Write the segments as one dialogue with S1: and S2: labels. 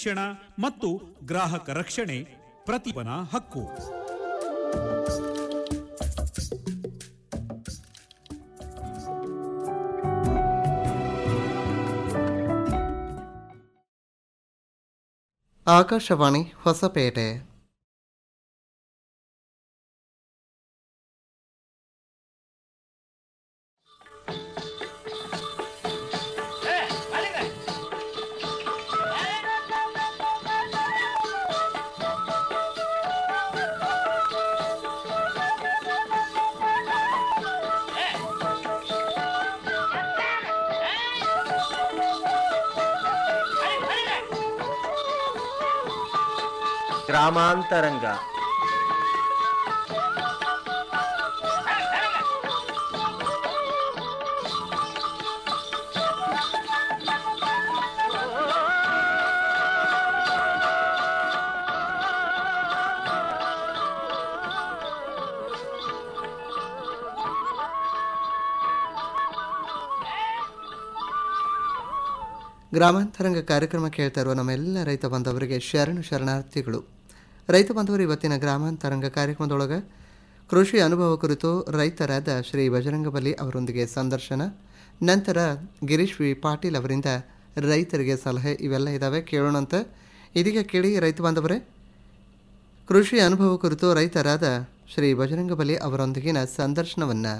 S1: ಶಿಕ್ಷಣ ಮತ್ತು ಗ್ರಾಹಕ ರಕ್ಷಣೆ ಪ್ರತಿಭನ ಹಕ್ಕು
S2: ಆಕಾಶವಾಣಿ ಹೊಸಪೇಟೆ
S3: ಗ್ರಾಮಾಂತರಂಗ
S2: ಗ್ರಾಮಾಂತರಂಗ ಕಾರ್ಯಕ್ರಮ ಕೇಳ್ತಾ ಇರುವ ನಮ್ಮೆಲ್ಲ ರೈತ ಬಾಂಧವರಿಗೆ ಶರಣು ಶರಣಾರ್ಥಿಗಳು ರೈತ ಬಾಂಧವರು ಇವತ್ತಿನ ಗ್ರಾಮಾಂತರಂಗ ಕಾರ್ಯಕ್ರಮದೊಳಗೆ ಕೃಷಿ ಅನುಭವ ಕುರಿತು ರೈತರಾದ ಶ್ರೀ ಬಜರಂಗಬಲಿ ಅವರೊಂದಿಗೆ ಸಂದರ್ಶನ ನಂತರ ಗಿರೀಶ್ ವಿ ಪಾಟೀಲ್ ಅವರಿಂದ ರೈತರಿಗೆ ಸಲಹೆ ಇವೆಲ್ಲ ಇದ್ದಾವೆ ಕೇಳೋಣಂತ ಇದೀಗ ಕೇಳಿ ರೈತ ಬಾಂಧವರೇ ಕೃಷಿ ಅನುಭವ ಕುರಿತು ರೈತರಾದ ಶ್ರೀ ಬಜರಂಗಬಲಿ ಅವರೊಂದಿಗಿನ ಸಂದರ್ಶನವನ್ನು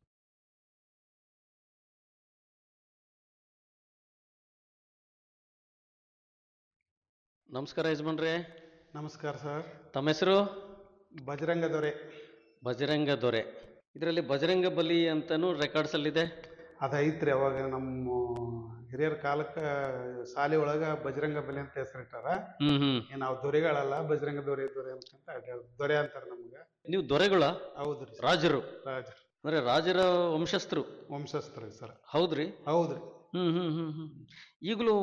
S4: ನಮಸ್ಕಾರ ಯಜಮಾನ್ರೆ
S5: ನಮಸ್ಕಾರ ಸರ್
S4: ತಮ್ಮ ಹೆಸರು
S5: ಬಜರಂಗ ದೊರೆ
S4: ಬಜರಂಗ ದೊರೆ ಇದರಲ್ಲಿ ಬಜರಂಗ ಬಲಿ ಅಂತಲೂ ರೆಕಾರ್ಡ್ಸಲ್ಲಿದೆ
S5: ಅದು ಐತ್ರಿ ಅವಾಗ ನಮ್ಮ ಹಿರಿಯರ ಕಾಲಕ್ಕೆ ಶಾಲೆ ಒಳಗೆ ಬಜರಂಗ ಬಲಿ ಅಂತ ಹೆಸರಿಟ್ಟಾರ
S4: ಹ್ಮ್ ಹ್ಮ್
S5: ಏ ನಾವು ದೊರೆಗಳಲ್ಲ ಬಜರಂಗ ದೊರೆ ದೊರೆ ಅಂತ ಅಡ್ಯಾಡ್- ದೊರೆ ಅಂತಾರೆ ನಮ್ಗೆ
S4: ನೀವು ದೊರೆಗಳ
S5: ಹೌದ್ರಿ ಸರ್.
S4: ರಾಜರು
S5: ರಾಜ
S4: ಅಂದ್ರೆ ರಾಜರ ವಂಶಸ್ಥರು
S5: ವಂಶಸ್ಥರು ಸರ್
S4: ಹೌದ್ರಿ
S5: ಹೌದ್ರಿ
S4: ಹ್ಮ್ ಹ್ಮ್ ಹ್ಮ್ ಹ್ಮ್ ಈಗಲೂ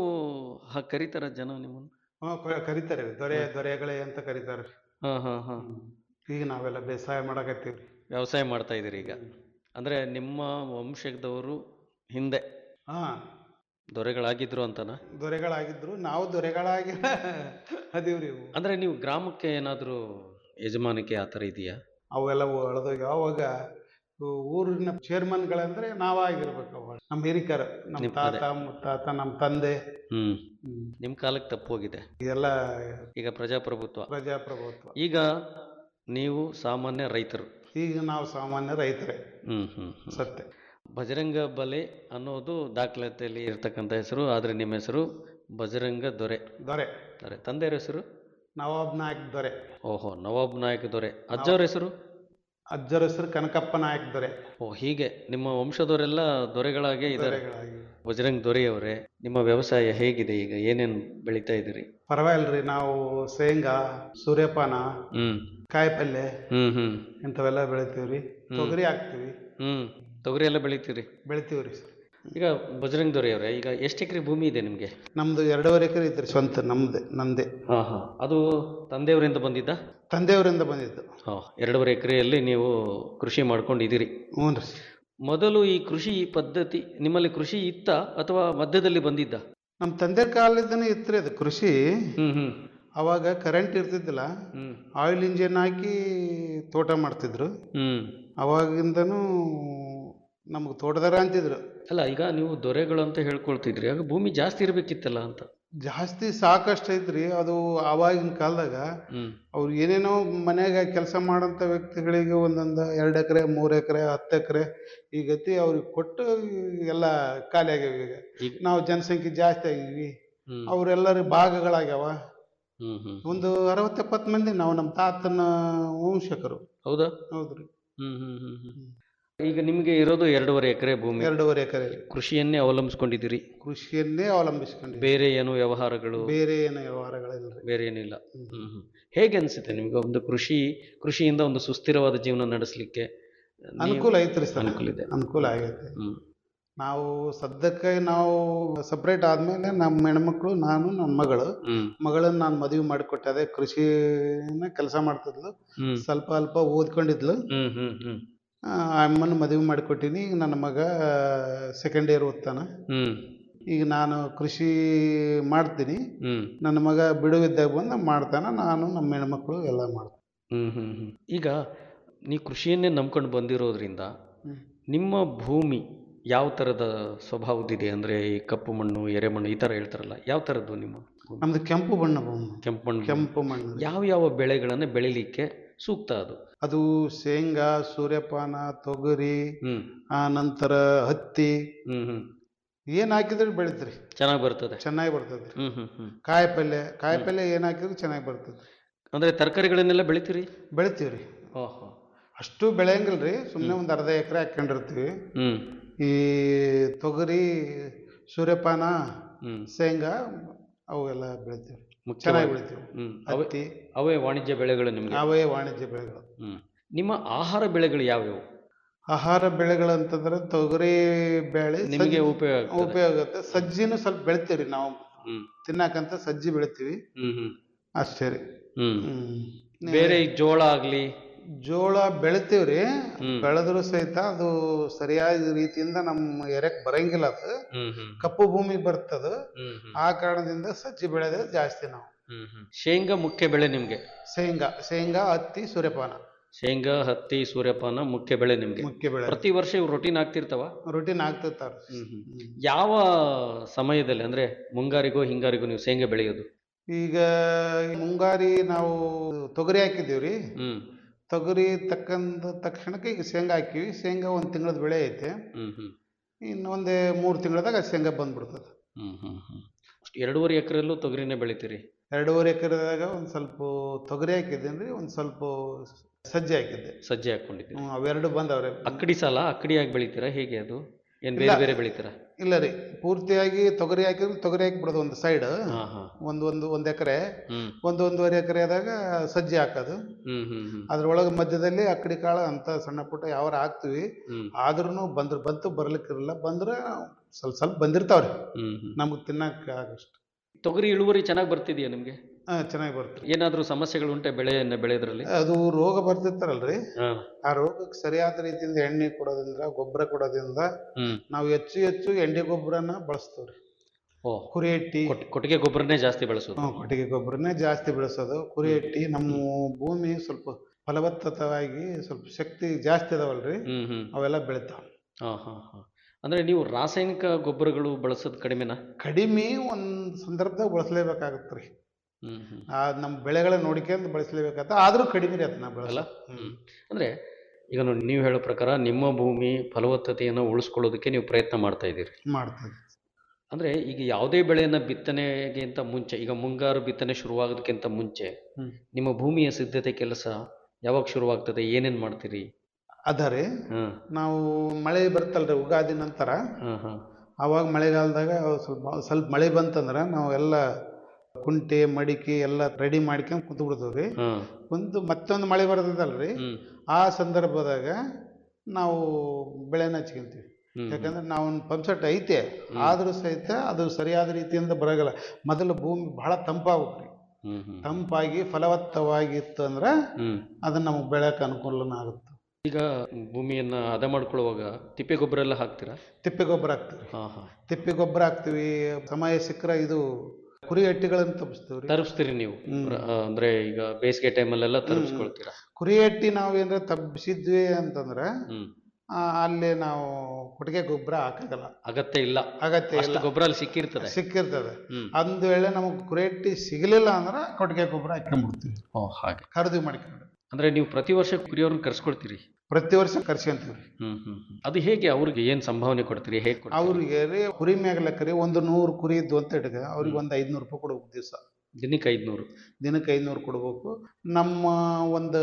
S4: ಹ ಕರೀತಾರ ಜನ ನಿಮ್ಮನ್ನ
S5: ಹ್ಞೂ ಕ- ಕರೀತಾರೆ ದೊರೆ ದೊರೆಗಳೇ ಅಂತ ಕರೀತಾರೆ
S4: ಹಾ ಹಾ ಹಾ
S5: ಈಗ ನಾವೆಲ್ಲ ಬೇಸಾಯ ಮಾಡಕತ್ತೀವ್ರಿ
S4: ವ್ಯವಸಾಯ ಮಾಡ್ತಾ ಇದೀರಿ ಈಗ ಅಂದ್ರೆ ನಿಮ್ಮ ವಂಶದವರು ಹಿಂದೆ
S5: ಹಾ
S4: ದೊರೆಗಳಾಗಿದ್ರು ಅಂತನಾ
S5: ದೊರೆಗಳಾಗಿದ್ರು ನಾವು ದೊರೆಗಳಾಗಿ ಅದೀವ್ರಿ ಇವು
S4: ಅಂದ್ರೆ ನೀವು ಗ್ರಾಮಕ್ಕೆ ಏನಾದರೂ ಯಜಮಾನಿಕೆ ಆ ಥರ ಇದೆಯಾ
S5: ಅವೆಲ್ಲ ಒಳದೋಗಿ ಅವಾಗ ಊ- ಊರಿನ ಚೇರ್ಮನ್ಗಳಂದ್ರೆ ನಾವಾಗಿರ್ಬೇಕು ಅವಾಗ ನಮ್ಮ ಹಿರಿಕರು ನಮ್ಮ
S4: ನಿಮ್-
S5: ತಾತ
S4: ಅದೇ.
S5: ಮುತ್ತಾತ ನಮ್ಮ ತಂದೆ
S4: ಹ್ಮ್
S5: ಹ್ಮ್.
S4: ನಿಮ್ಮ ಕಾಲಕ್ಕೆ ತಪ್ಪು ಹೋಗಿದೆ
S5: ಇದೆಲ್ಲ
S4: ಈಗ ಪ್ರಜಾಪ್ರಭುತ್ವ
S5: ಪ್ರಜಾಪ್ರಭುತ್ವ
S4: ಈಗ ನೀವು ಸಾಮಾನ್ಯ ರೈತರು
S5: ಈಗ ನಾವು ಸಾಮಾನ್ಯ ರೈತರೇ
S4: ಹ್ಮ್ ಹ್ಮ್ ಹ್ಮ್.
S5: ಸತ್ಯ
S4: ಬಜರಂಗ ಬಲೆ ಅನ್ನೋದು ದಾಖಲಾತಿಯಲ್ಲಿ ಇರ್ತಕ್ಕಂಥ ಹೆಸರು ಆದರೆ ನಿಮ್ಮ ಹೆಸರು ಬಜರಂಗ ದೊರೆ
S5: ದೊರೆ
S4: ದೊರೆ ತಂದೆಯರ ಹೆಸರು
S5: ನವಾಬ್ ನಾಯಕ್ ದೊರೆ
S4: ಓಹೋ ನವಾಬ್ ನಾಯಕ್ ದೊರೆ ಅಜ್ಜವ್ರ ಹೆಸರು
S5: ಅಜ್ಜರ ಹೆಸರು ಕನಕಪ್ಪ ನಾಯಕ್ ದೊರೆ
S4: ಓ ಹೀಗೆ ನಿಮ್ಮ ವಂಶದವರೆಲ್ಲ ದೊರೆಗಳಾಗೇ ಇದ್ದಾರೆ
S5: ದೊರೆಗಳಾಗಿ
S4: ಬಜರಂಗ್ ದೊರೆಯವರೇ ನಿಮ್ಮ ವ್ಯವಸಾಯ ಹೇಗಿದೆ ಈಗ ಏನೇನು ಬೆಳೀತಾ ಇದ್ದೀರಿ
S5: ಪರವಾಗಿಲ್ರಿ ನಾವು ಶೇಂಗಾ ಸೂರ್ಯಪಾನ
S4: ಹ್ಮ್
S5: ಕಾಯಿಪಲ್ಯ
S4: ಹ್ಮ್ ಹ್ಮ್
S5: ಇಂಥವೆಲ್ಲ ಬೆಳಿತೀವ್ರಿ ತೊಗರಿ ಹಾಕ್ತೀವಿ
S4: ಹ್ಮ್ ತೊಗರಿ ಎಲ್ಲ ಬೆಳಿತೀರಿ
S5: ಬೆಳಿತೀವ್ರಿ ಸರ್
S4: ಈಗ ಬಜರಂಗ್ ದೊರೆಯವರೇ ಈಗ ಎಷ್ಟು ಎಕರೆ ಭೂಮಿ ಇದೆ ನಿಮಗೆ
S5: ನಮ್ದು ಎರಡೂವರೆ ಎಕರೆ ಐತ್ರಿ ಸ್ವಂತ ನಮ್ದೆ ನಂದೇ
S4: ಹಾಂ ಹಾಂ ಅದು ತಂದೆಯವರಿಂದ ಬಂದಿದ್ದ
S5: ತಂದೆಯವರಿಂದ ಬಂದಿದ್ದು
S4: ಹಾಂ ಎರಡೂವರೆ ಎಕರೆಯಲ್ಲಿ ನೀವು ಕೃಷಿ ಮಾಡ್ಕೊಂಡಿದ್ದೀರಿ
S5: ಹ್ಞೂ ರೀ
S4: ಮೊದಲು ಈ ಕೃಷಿ ಪದ್ಧತಿ ನಿಮ್ಮಲ್ಲಿ ಕೃಷಿ ಇತ್ತ ಅಥವಾ ಮಧ್ಯದಲ್ಲಿ ಬಂದಿದ್ದ
S5: ನಮ್ಮ ತಂದೆ ಕಾಲದಿಂದನೇ ಇತ್ತು ಅದು ಕೃಷಿ
S4: ಹ್ಮ್ ಹ್ಮ್
S5: ಅವಾಗ ಕರೆಂಟ್ ಇರ್ತಿದ್ದಿಲ್ಲ
S4: ಹ್ಮ್
S5: ಆಯಿಲ್ ಇಂಜಿನ್ ಹಾಕಿ ತೋಟ ಮಾಡ್ತಿದ್ರು
S4: ಹ್ಮ್
S5: ಅವಾಗಿಂದನೂ ನಮ್ಗೆ ತೋಟದಾರ ಅಂತಿದ್ರು
S4: ಅಲ್ಲ ಈಗ ನೀವು ದೊರೆಗಳು ಅಂತ ಹೇಳ್ಕೊಳ್ತಿದ್ರಿ ಆಗ ಭೂಮಿ ಜಾಸ್ತಿ ಇರಬೇಕಿತ್ತಲ್ಲ ಅಂತ
S5: ಜಾಸ್ತಿ ಸಾಕಷ್ಟು ಐತ್ರಿ ಅದು ಆವಾಗಿನ ಕಾಲದಾಗ
S4: ಹ್ಮ್
S5: ಅವ್ರು ಏನೇನೋ ಮನ್ಯಾಗ ಕೆಲಸ ಮಾಡೋಂಥ ವ್ಯಕ್ತಿಗಳಿಗೆ ಒಂದೊಂದು ಎರಡು ಎಕರೆ ಮೂರು ಎಕರೆ ಹತ್ತು ಎಕರೆ ಈ ಗತಿ ಅವ್ರಿಗೆ ಕೊಟ್ಟು ಎಲ್ಲ ಖಾಲಿ ಆಗ್ಯಾವ ಈಗ
S4: ಈಗ
S5: ನಾವು ಜನಸಂಖ್ಯೆ ಜಾಸ್ತಿ ಆಗಿವಿ
S4: ಹ್ಮ್
S5: ಅವರೆಲ್ಲರ ಭಾಗಗಳಾಗ್ಯಾವ
S4: ಹ್ಮ್ ಹ್ಮ್
S5: ಒಂದು ಅರವತ್ತು ಎಪ್ಪತ್ತು ಮಂದಿ ನಾವು ನಮ್ಮ ತಾತನ ವಂಶಕರು
S4: ಹೌದಾ
S5: ಹೌದ್ರಿ
S4: ಹ್ಮ್ ಹ್ಮ್ ಹ್ಮ್ ಹ್ಮ್ ಈಗ ನಿಮಗೆ ಇರೋದು ಎರಡೂವರೆ ಎಕರೆ ಭೂಮಿ
S5: ಎರಡೂವರೆ ಎಕರೆ
S4: ಕೃಷಿಯನ್ನೇ ಅವಲಂಬಿಸ್ಕೊಂಡಿದ್ದೀರಿ
S5: ಕೃಷಿಯನ್ನೇ ಅವಲಂಬಿಸ್ಕೊಂಡಿವಿ
S4: ಬೇರೆ ಏನು ವ್ಯವಹಾರಗಳು
S5: ಬೇರೆ ಏನು ವ್ಯವಹಾರಗಳಿಲ್ರಿ
S4: ಬೇರೆ ಏನಿಲ್ಲ ಹ್ಮ್ ಹ್ಮ್. ಹೇಗೆ ಅನ್ಸುತ್ತೆ ನಿಮಗೆ ಒಂದು ಕೃಷಿ ಕೃಷಿಯಿಂದ ಒಂದು ಸುಸ್ಥಿರವಾದ ಜೀವನ ನಡೆಸಲಿಕ್ಕೆ ನೀವು-
S5: ಅನುಕೂಲ ಐತ್ರಿ ಸರ್
S4: ಅನುಕೂಲ ಇದೆ
S5: ಅನುಕೂಲ ಆಗೈತೆ
S4: ಹ್ಮ್
S5: ನಾವು ಸದ್ಯಕ್ಕೆ ನಾವು ಸಪ್ರೇಟ್ ಆದ್ಮೇಲೆ ನಮ್ಮ ಹೆಣ್ಮಕ್ಳು ನಾನು ನನ್ನ ಮಗಳು
S4: ಹ್ಮ್
S5: ಮಗಳನ್ನ ನಾನು ಮದುವೆ ಮಾಡಿಕೊಟ್ಟೆ ಅದೇ ಕೃಷಿನ ಕೆಲಸ ಮಾಡ್ತಿದ್ಲು
S4: ಹ್ಮ್
S5: ಸ್ವಲ್ಪ ಅಲ್ಪ ಓದ್ಕೊಂಡಿದ್ಲು
S4: ಹ್ಮ್ ಹ್ಮ್ ಹ್ಮ್
S5: ಆ ಅಮ್ಮನ ಮದುವೆ ಮಾಡಿಕೊಟ್ಟಿನಿ ಈಗ ನನ್ನ ಮಗ ಸೆಕೆಂಡ್ ಇಯರ್ ಓದ್ತಾನ
S4: ಹ್ಮ್
S5: ಈಗ ನಾನು ಕೃಷಿ ಮಾಡ್ತೀನಿ
S4: ಹ್ಮ್
S5: ನನ್ನ ಮಗ ಬಿಡುವಿದ್ದಾಗ ಬಂದು ಮಾಡ್ತಾನೆ ನಾನು ನಮ್ಮ ಹೆಣ್ಮಕ್ಳು ಎಲ್ಲ ಮಾಡ್ತೀವಿ
S4: ಹ್ಮ್ ಹ್ಮ್ ಹ್ಮ್ ಈಗ ನೀವು ಕೃಷಿಯನ್ನೇ ನಂಬ್ಕೊಂಡು ಬಂದಿರೋದ್ರಿಂದ
S5: ಹ್ಮ್.
S4: ನಿಮ್ಮ ಭೂಮಿ ಯಾವ ಥರದ ಸ್ವಭಾವದಿದೆ ಅಂದರೆ ಈ ಕಪ್ಪು ಮಣ್ಣು ಎರೆಮಣ್ಣು ಈ ಥರ ಹೇಳ್ತಾರಲ್ಲ ಯಾವ ಥರದ್ದು ನಿಮ್ಮ ಭೂಮಿ?
S5: ನಮ್ದು ಕೆಂಪು ಬಣ್ಣ ಭೂಮಿ
S4: ಕೆಂಪು ಮಣ್ಣು
S5: ಕೆಂಪು ಮಣ್ಣು ರೀ.
S4: ಯಾವ ಯಾವ ಬೆಳೆಗಳನ್ನು ಬೆಳಿಲಿಕ್ಕೆ ಸೂಕ್ತ ಅದು
S5: ಅದು ಶೇಂಗಾ ಸೂರ್ಯಪಾನ ತೊಗರಿ
S4: ಹ್ಮ್
S5: ಆ ನಂತರ ಹತ್ತಿ
S4: ಹ್ಮ್ ಹ್ಮ್
S5: ಏನು ಹಾಕಿದ್ರೆ ಬೆಳಿತ್ರಿ
S4: ಚೆನ್ನಾಗಿ ಬರ್ತದೆ
S5: ಚೆನ್ನಾಗಿ ಬರ್ತದೆ
S4: ಹ್ಮ್ ಹ್ಮ್ ಹ್ಮ್
S5: ಕಾಯಿ ಪಲ್ಯ ಕಾಯಿ ಪಲ್ಯ ಏನು ಹಾಕಿದ್ರು ಚೆನ್ನಾಗಿ ಬರ್ತದೆ
S4: ಅಂದರೆ ತರಕಾರಿಗಳನ್ನೆಲ್ಲ ಬೆಳಿತೀರಿ
S5: ಬೆಳಿತೀವಿ ರೀ
S4: ಓಹೋ
S5: ಅಷ್ಟು ಬೆಳೆಯಂಗಿಲ್ಲ ರೀ ಸುಮ್ಮನೆ ಒಂದು ಅರ್ಧ ಎಕರೆ ಹಾಕೊಂಡಿರ್ತೀವಿ
S4: ಹ್ಮ್
S5: ಈ ತೊಗರಿ ಸೂರ್ಯಪಾನ
S4: ಹ್ಮ್
S5: ಶೇಂಗಾ ಅವೆಲ್ಲ ಬೆಳಿತೀವಿ
S4: ಮುಖ್ಯವಾಗಿ-
S5: ಚೆನ್ನಾಗಿ ಬೆಳಿತೀವಿ
S4: ಹ್ಮ್ ಅವೇ
S5: ಹತ್ತಿ
S4: ಅವೇ ವಾಣಿಜ್ಯ ಬೆಳೆಗಳು ನಿಮಗೆ
S5: ಅವೇ ವಾಣಿಜ್ಯ ಬೆಳೆಗಳು
S4: ಹ್ಮ್ ನಿಮ್ಮ ಆಹಾರ ಬೆಳೆಗಳು ಯಾವ್ಯಾವು
S5: ಆಹಾರ ಬೆಳೆಗಳು ಅಂತಂದ್ರೆ ತೊಗರಿ ಬೇಳೆ
S4: ನಿಮಗೆ
S5: ಸಜ್ಜಿ-
S4: ಉಪಯೋಗ ಆಗ್ತದೆ.
S5: ಉಪಯೋಗ ಆಗುತ್ತೆ ಸಜ್ಜಿನೂ ಸ್ವಲ್ಪ ಬೆಳಿತೀವಿ ರೀ ನಾವು
S4: ಹ್ಮ್
S5: ತಿನ್ನಾಕಂತ ಸಜ್ಜಿ ಬೆಳಿತೀವಿ
S4: ಹ್ಮ್ ಹ್ಮ್
S5: ಅಷ್ಟೇ ರೀ
S4: ಹ್ಮ್
S5: ಹ್ಮ್
S4: ಬೇರೆ ಈ ಜೋಳ ಆಗ್ಲಿ
S5: ಜೋಳ ಬೆಳಿತೀವ್ರಿ
S4: ಹ್ಮ್.
S5: ಬೆಳೆದ್ರು ಸಹಿತ ಅದು ಸರಿಯಾದ ರೀತಿಯಿಂದ ನಮ್ಮ ಎರೆಕ್ ಬರಂಗಿಲ್ಲ ಅದು
S4: ಹ್ಮ್ ಹ್ಮ್
S5: ಕಪ್ಪು ಭೂಮಿ ಬರ್ತದ
S4: ಹ್ಮ್ ಹ್ಮ್
S5: ಆ ಕಾರಣದಿಂದ ಸಜ್ಜಿ ಬೆಳೆದ್ರೆ ಜಾಸ್ತಿ ನಾವು
S4: ಹ್ಮ್ ಹ್ಮ್ ಶೇಂಗಾ ಮುಖ್ಯ ಬೆಳೆ ನಿಮ್ಗೆ
S5: ಶೇಂಗಾ ಶೇಂಗಾ ಹತ್ತಿ ಸೂರ್ಯಪಾನ
S4: ಶೇಂಗಾ ಹತ್ತಿ ಸೂರ್ಯಪಾನ ಮುಖ್ಯ ಬೆಳೆ ನಿಮ್ಗೆ
S5: ಮುಖ್ಯ ಬೆಳೆ
S4: ಪ್ರತಿ ವರ್ಷ ಇವು ರೊಟೀನ್ ಆಗ್ತಿರ್ತಾವ
S5: ರೊಟೀನ್ ಆಗ್ತಿರ್ತಾರ
S4: ಹ್ಮ್ ಹ್ಮ್. ಯಾವ ಸಮಯದಲ್ಲಿ ಅಂದ್ರೆ ಮುಂಗಾರಿಗೋ ಹಿಂಗಾರಿಗೋ ನೀವು ಶೇಂಗಾ ಬೆಳೆಯೋದು
S5: ಈಗ ಮುಂಗಾರಿ ನಾವು ತೊಗರಿ ಹಾಕಿದ್ದೀವ್ರಿ
S4: ಹ್ಮ್
S5: ತೊಗರಿ ತಕ್ಕಂದ ತಕ್ಷಣಕ್ಕೆ ಈಗ ಶೇಂಗಾ ಹಾಕಿವಿ ಶೇಂಗಾ ಒಂದು ತಿಂಗಳದ ಬೆಳೆ ಐತೆ
S4: ಹ್ಮ್ ಹ್ಮ್
S5: ಇನ್ನೊಂದೇ ಮೂರು ತಿಂಗಳದಾಗ ಶೇಂಗಾ ಬಂದ್ಬಿಡ್ತದೆ
S4: ಹ್ಮ್ ಹ್ಮ್ ಹ್ಮ್ ಅಷ್ಟು ಎರಡೂವರೆ ಎಕರೆಲ್ಲೂ ತೊಗರಿನೇ ಬೆಳಿತೀರಿ
S5: ಎರಡೂವರೆ ಎಕರೆದಾಗ ಒಂದು ಸ್ವಲ್ಪ ತೊಗರಿ ಹಾಕಿದ್ದೀನಿ ರೀ ಒಂದು ಸ್ವಲ್ಪ ಸಜ್ಜೆ ಹಾಕಿದ್ದೆ
S4: ಸಜ್ಜೆ ಹಾಕೊಂಡಿದ್ದೀರಿ
S5: ಹ್ಮ್, ಅವೆರಡು ಬಂದವ್ರೆ
S4: ಅಕ್ಕಡಿ ಸಾಲ ಅಕ್ಕಡಿಯಾಗಿ ಬೆಳಿತೀರಾ ಹೇಗೆ ಅದು ಏನ್ ಬೇರೆ
S5: ಇಲ್ಲ.
S4: ಬೇರೆ ಬೆಳಿತೀರಾ
S5: ಇಲ್ಲ ರೀ ಪೂರ್ತಿಯಾಗಿ ತೊಗರಿ ಹಾಕಿದ್ರೆ ತೊಗರಿ ಹಾಕಿಬಿಡೋದು ಒಂದು ಸೈಡ್
S4: ಹಾ ಹಾ
S5: ಒಂದು ಒಂದು ಒಂದು ಎಕರೆ
S4: ಹ್ಮ್
S5: ಒಂದು ಒಂದೂವರೆ ಎಕರೆ ಆದಾಗ ಸಜ್ಜೆ ಹಾಕೋದು
S4: ಹ್ಮ್ ಹ್ಮ್ ಹ್ಮ್
S5: ಅದ್ರೊಳಗೆ ಮಧ್ಯದಲ್ಲಿ ಅಕ್ಕಡಿ ಕಾಳು ಅಂತ ಸಣ್ಣ ಪುಟ್ಟ ಯಾವಾರ ಹಾಕ್ತಿವಿ
S4: ಹ್ಮ್
S5: ಆದ್ರೂ ಬಂದ್ರೆ ಬಂತು ಬರ್ಲಿಕ್ಕಿರಲ್ಲ ಬಂದ್ರೆ ಸ್ವಲ್ಪ ಸ್ವಲ್ಪ ಬಂದಿರ್ತಾವ್ರಿ
S4: ಹ್ಮ್ ಹ್ಮ್
S5: ನಮ್ಗೆ ತಿನ್ನಕ್ಕೆ ಆಗಷ್ಟು
S4: ತೊಗರಿ ಇಳುವರಿ ಚೆನ್ನಾಗಿ ಬರ್ತಿದೆಯಾ ನಿಮ್ಗೆ
S5: ಹಾಂ ಚೆನ್ನಾಗಿ ಬರುತ್ತೆ
S4: ಏನಾದ್ರೂ ಸಮಸ್ಯೆಗಳು ಉಂಟೆ ಬೆಳೆಯನ್ನ ಬೆಳೆಯೋದ್ರಲ್ಲಿ
S5: ಅದು ರೋಗ ಬರ್ತಿರ್ತಾರಲ್ರಿ
S4: ಹಾ
S5: ಆ ರೋಗಕ್ಕೆ ಸರಿಯಾದ ರೀತಿಯಿಂದ ಎಣ್ಣೆ ಕೊಡೋದ್ರಿಂದ ಗೊಬ್ಬರ ಕೊಡೋದ್ರಿಂದ
S4: ಹ್ಮ್
S5: ನಾವು ಹೆಚ್ಚು ಹೆಚ್ಚು ಎಂಡಿ ಗೊಬ್ಬರನ ಬಳಸ್ತೀವ್ರಿ
S4: ಓ
S5: ಕುರಿ ಎಟ್ಟಿ
S4: ಕೊಟ್- ಕೊಟ್ಟಿಗೆ ಗೊಬ್ಬರನೇ ಜಾಸ್ತಿ ಬಳಸೋದು
S5: ಹ್ಮ್, ಕೊಟ್ಟಿಗೆ ಗೊಬ್ಬರನೇ ಜಾಸ್ತಿ ಬೆಳೆಸೋದು ಕುರಿ ಎಟ್ಟಿ ನಮ್ಮ ಭೂಮಿ ಸ್ವಲ್ಪ ಫಲವತ್ತತವಾಗಿ ಸ್ವಲ್ಪ ಶಕ್ತಿ ಜಾಸ್ತಿ ಅದಾವಲ್ರಿ
S4: ಹ್ಮ್ ಹ್ಮ್
S5: ಅವೆಲ್ಲ ಬೆಳಿತಾವ
S4: ಹಾ ಹಾ ಹಾ ಅಂದ್ರೆ ನೀವು ರಾಸಾಯನಿಕ ಗೊಬ್ಬರಗಳು ಬಳಸೋದು ಕಡಿಮೆನಾ
S5: ಕಡಿಮೆ ಒಂದು ಸಂದರ್ಭದಾಗ ಬಳಸಲೇಬೇಕಾಗತ್ತೆ ರೀ
S4: ಹ್ಮ್ ಹ್ಮ್
S5: ಆ ನಮ್ಮ ಬೆಳೆಗಳ ನೋಡ್ಕೊಂಡು ಬಳಸಲೇಬೇಕಾಗತ್ತೆ ಆದರೂ ಕಡಿಮೆ ರೀ ಅದನ್ನ
S4: ಅಲ್ಲ
S5: ಬಳಸಲ್ಲ
S4: ಹ್ಮ್ ಅಂದ್ರೆ ಈಗ ನೋಡಿ ನೀವು ಹೇಳೋ ಪ್ರಕಾರ ನಿಮ್ಮ ಭೂಮಿ ಫಲವತ್ತತೆಯನ್ನು ಉಳಿಸ್ಕೊಳ್ಳೋದಕ್ಕೆ ನೀವು ಪ್ರಯತ್ನ ಮಾಡ್ತಾ ಇದ್ದೀರಿ
S5: ಮಾಡ್ತದೆ
S4: ಅಂದ್ರೆ ಈಗ ಯಾವುದೇ ಬೆಳೆಯನ್ನ ಬಿತ್ತನೆಗಿಂತ ಮುಂಚೆ ಈಗ ಮುಂಗಾರು ಬಿತ್ತನೆ ಶುರುವಾಗೋದಕ್ಕಿಂತ ಮುಂಚೆ
S5: ಹ್ಮ್.
S4: ನಿಮ್ಮ ಭೂಮಿಯ ಸಿದ್ಧತೆ ಕೆಲಸ ಯಾವಾಗ ಶುರುವಾಗ್ತದೆ ಏನೇನ್ ಮಾಡ್ತೀರಿ
S5: ಅದ ರೀ
S4: ಹ್ಮ್
S5: ನಾವು ಮಳೆ ಬರ್ತಲ್ರಿ ಉಗಾದಿ ನಂತರ
S4: ಹಾ ಹಾ
S5: ಆವಾಗ ಮಳೆಗಾಲದಾಗ ಸ್ವಲ್ಪ ಸ್ವಲ್ಪ ಮಳೆ ಬಂತಂದ್ರೆ ನಾವು ಎಲ್ಲ ಕುಂಟೆ ಮಡಿಕೆ ಎಲ್ಲ ರೆಡಿ ಮಾಡ್ಕೊಂಡು ಕುಂತು ಬಿಡ್ತೀವಿ ರೀ
S4: ಹಾ
S5: ಕುಂತು ಮತ್ತೊಂದು ಮಳೆ ಬರ್ತದಲ್ರಿ
S4: ಹ್ಮ್
S5: ಆ ಸಂದರ್ಭದಾಗ ನಾವು ಬೆಳೆನ ಹಚ್ಕೊಂತೀವಿ
S4: ಹ್ಮ್
S5: ಯಾಕಂದ್ರೆ ನಾವು ಪಂಪ್ ಸೆಟ್ ಐತೆ ಆದರೂ ಸಹಿತ ಅದು ಸರಿಯಾದ ರೀತಿಯಿಂದ ಬರಗಲ್ಲ ಮೊದಲು ಭೂಮಿ ಬಹಳ ತಂಪಾಗ್ಬೇಕ್ರಿ
S4: ಹ್ಮ್ ಹ್ಮ್
S5: ತಂಪಾಗಿ ಫಲವತ್ತವಾಗಿತ್ತು ಅಂದ್ರೆ
S4: ಹ್ಮ್
S5: ಅದನ್ನ ನಮಗೆ ಬೆಳೆಯಕ್ಕೆ ಅನುಕೂಲನ ಆಗುತ್ತೆ
S4: ಈಗ ಭೂಮಿಯನ್ನ ಹದ ಮಾಡ್ಕೊಳ್ಳುವಾಗ ತಿಪ್ಪೆ ಗೊಬ್ಬರ ಎಲ್ಲ ಹಾಕ್ತೀರಾ
S5: ತಿಪ್ಪೆ ಗೊಬ್ಬರ ಹಾಕ್ತೀವಿ
S4: ಹಾ ಹಾ
S5: ತಿಪ್ಪೆ ಗೊಬ್ಬರ ಹಾಕ್ತಿವಿ ಸಮಯ ಸಿಕ್ಕರೆ ಇದು ಕುರಿ ಹಟ್ಟಿಗಳನ್ನು ತಪ್ಪಿಸ್ತೀವಿ ರೀ
S4: ತರಿಸ್ತೀರಿ ನೀವು
S5: ಹ್ಮ್.
S4: ರ- ಅಂದ್ರೆ ಈಗ ಬೇಸಿಗೆ ಟೈಮಲ್ಲೆಲ್ಲ ತರಿಸ್ಕೊಳ್ತೀರಾ
S5: ಕುರಿ ಹಟ್ಟಿ ನಾವು ಏನಾರ ತಪ್ಪಿಸಿದ್ವಿ ಅಂತಂದ್ರೆ
S4: ಹ್ಮ್
S5: ಆ, ಅಲ್ಲಿ ನಾವು ಕೊಟ್ಟಿಗೆ ಗೊಬ್ಬರ ಹಾಕಾಗಲ್ಲ
S4: ಅಗತ್ಯ ಇಲ್ಲ
S5: ಅಗತ್ಯ
S4: ಅಷ್ಟು
S5: ಇಲ್ಲ
S4: ಗೊಬ್ಬರ ಅಲ್ಲಿ ಸಿಕ್ಕಿರ್ತದೆ
S5: ಸಿಕ್ಕಿರ್ತದೆ
S4: ಹ್ಮ್
S5: ಅಂದ್ ವೇಳೆ ನಮಗೆ ಕುರಿ ಹಟ್ಟಿ ಸಿಗಲಿಲ್ಲ ಅಂದ್ರೆ ಕೊಟ್ಟಿಗೆ ಗೊಬ್ಬರ ಹಾಕೊಂಡ್ಬಿಡ್ತೀವಿ
S4: ಓ ಹಾಗೆ
S5: ಖರೀದಿ ಮಾಡ್ಕೊಂಡು
S4: ಅಂದ್ರೆ ನೀವು ಪ್ರತಿ ವರ್ಷ ಕುರಿಯವ್ರನ್ನ ಕರ್ಸ್ಕೊಳ್ತೀರಿ
S5: ಪ್ರತಿ ವರ್ಷ ಕರ್ಸ್ಕೊಂತೀವಿ
S4: ಹ್ಮ್ ಹ್ಮ್ ಹ್ಮ್. ಅದು ಹೇಗೆ ಅವ್ರಿಗೆ ಏನ್ ಸಂಭಾವನೆ ಕೊಡ್ತೀರಿ ಹೇಗೆ ಕೊಡ್ತೀರಿ
S5: ಅವ್ರಿಗೆ ರೀ ಕುರಿ ಮ್ಯಾಗಲಕ್ಕ ರೀ ಒಂದು ನೂರು ಕುರಿ ಇದ್ದು ಅಂತ ಇಟ್ಕ ಅವ್ರಿಗೆ ಒಂದು ಐದುನೂರು ರೂಪಾಯಿ ಕೊಡ್ಬೇಕು ದಿವಸ
S4: ದಿನಕ್ಕೆ ಐದ್ನೂರು
S5: ದಿನಕ್ಕೆ ಐದುನೂರು ಕೊಡ್ಬೇಕು ನಮ್ಮ ಒಂದು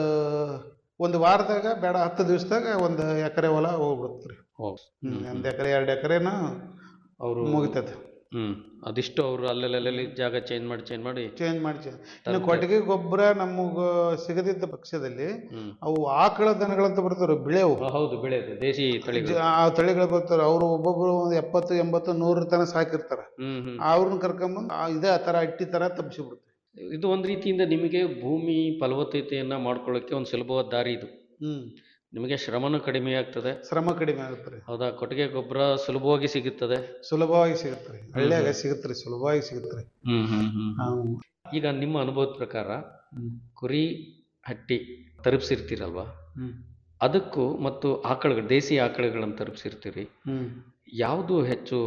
S5: ಒಂದು ವಾರದಾಗ ಬೇಡ ಹತ್ತು ದಿವಸದಾಗ ಒಂದು ಎಕರೆ ಹೊಲ ಹೋಗ್ಬಿಡುತ್ತೆ ರೀ
S4: ಓ
S5: ಒಂದು ಎಕರೆ ಎರಡು ಎಕರೆನ
S4: ಅವರು
S5: ಮುಗಿತದೆ
S4: ಹ್ಮ್ ಅದಿಷ್ಟು ಅವರು ಅಲ್ಲಲ್ಲಿ ಜಾಗ ಚೇಂಜ್ ಮಾಡಿ ಚೇಂಜ್ ಮಾಡಿ
S5: ಚೇಂಜ್ ಮಾಡಿ change. ಇನ್ನು ಕೊಟ್ಟಿಗೆ ಗೊಬ್ಬರ ನಮಗೆ ಸಿಗದಿದ್ದ ಪಕ್ಷದಲ್ಲಿ
S4: ಹ್ಮ್
S5: ಅವು ಆಕಳ ದನಗಳಂತ ಬರ್ತಾವೆ ಬಿಳೆವು
S4: ಆ, ಹೌದು ಬೆಳೆದು ದೇಸಿ ತಳಿಗಳು
S5: ಆ ತಳಿಗಳು ಬರ್ತಾರೆ ಅವರು ಒಬ್ಬೊಬ್ರು ಒಂದು ಎಪ್ಪತ್ತು ಎಂಬತ್ತು ನೂರ ತನಕ ಸಾಕಿರ್ತಾರೆ
S4: ಹ್ಮ್ ಹ್ಮ್
S5: ಅವ್ರನ್ನ ಕರ್ಕೊಂಬಂದು ಆ ಇದೇ ಆ ಥರ ಅಟ್ಟಿ ಥರ ತಪ್ಪಿಸಿಬಿಡ್ತೀವಿ
S4: ಇದು ಒಂದ್ ರೀತಿಯಿಂದ ನಿಮಗೆ ಭೂಮಿ ಫಲವತ್ತತೆಯನ್ನ ಮಾಡ್ಕೊಳ್ಳೋಕೆ ಒಂದು ಸುಲಭವಾದ ದಾರಿ ಇದು
S5: ಹ್ಮ್
S4: ನಿಮಗೆ ಶ್ರಮನೂ ಕಡಿಮೆ ಆಗ್ತದೆ
S5: ಶ್ರಮ ಕಡಿಮೆ ಆಗುತ್ತೆ ರೀ
S4: ಹೌದಾ ಕೊಟ್ಟಿಗೆ ಗೊಬ್ಬರ ಸುಲಭವಾಗಿ ಸಿಗುತ್ತದೆ
S5: ಸುಲಭವಾಗಿ ಸಿಗುತ್ತೆ ರೀ ಹಳ್ಳಿಯಾಗ ಸಿಗುತ್ತೆ ರೀ ಸುಲಭವಾಗಿ ಸಿಗುತ್ತೆ ರೀ
S4: ಹ್ಮ್ ಹ್ಮ್ ಹ್ಮ್
S5: ನಾವು
S4: ಈಗ ನಿಮ್ಮ ಅನುಭವದ ಪ್ರಕಾರ ಕುರಿ ಹಟ್ಟಿ ತಲುಪಿಸಿರ್ತೀರಲ್ವಾ
S5: ಹ್ಮ್
S4: ಅದಕ್ಕೂ ಮತ್ತು ಆಕಳುಗಳು ದೇಸಿ ಆಕಳುಗಳನ್ನು ತಲುಪಿಸಿರ್ತೀರಿ
S5: ಹ್ಮ್
S4: ಯಾವುದು ಹೆಚ್ಚು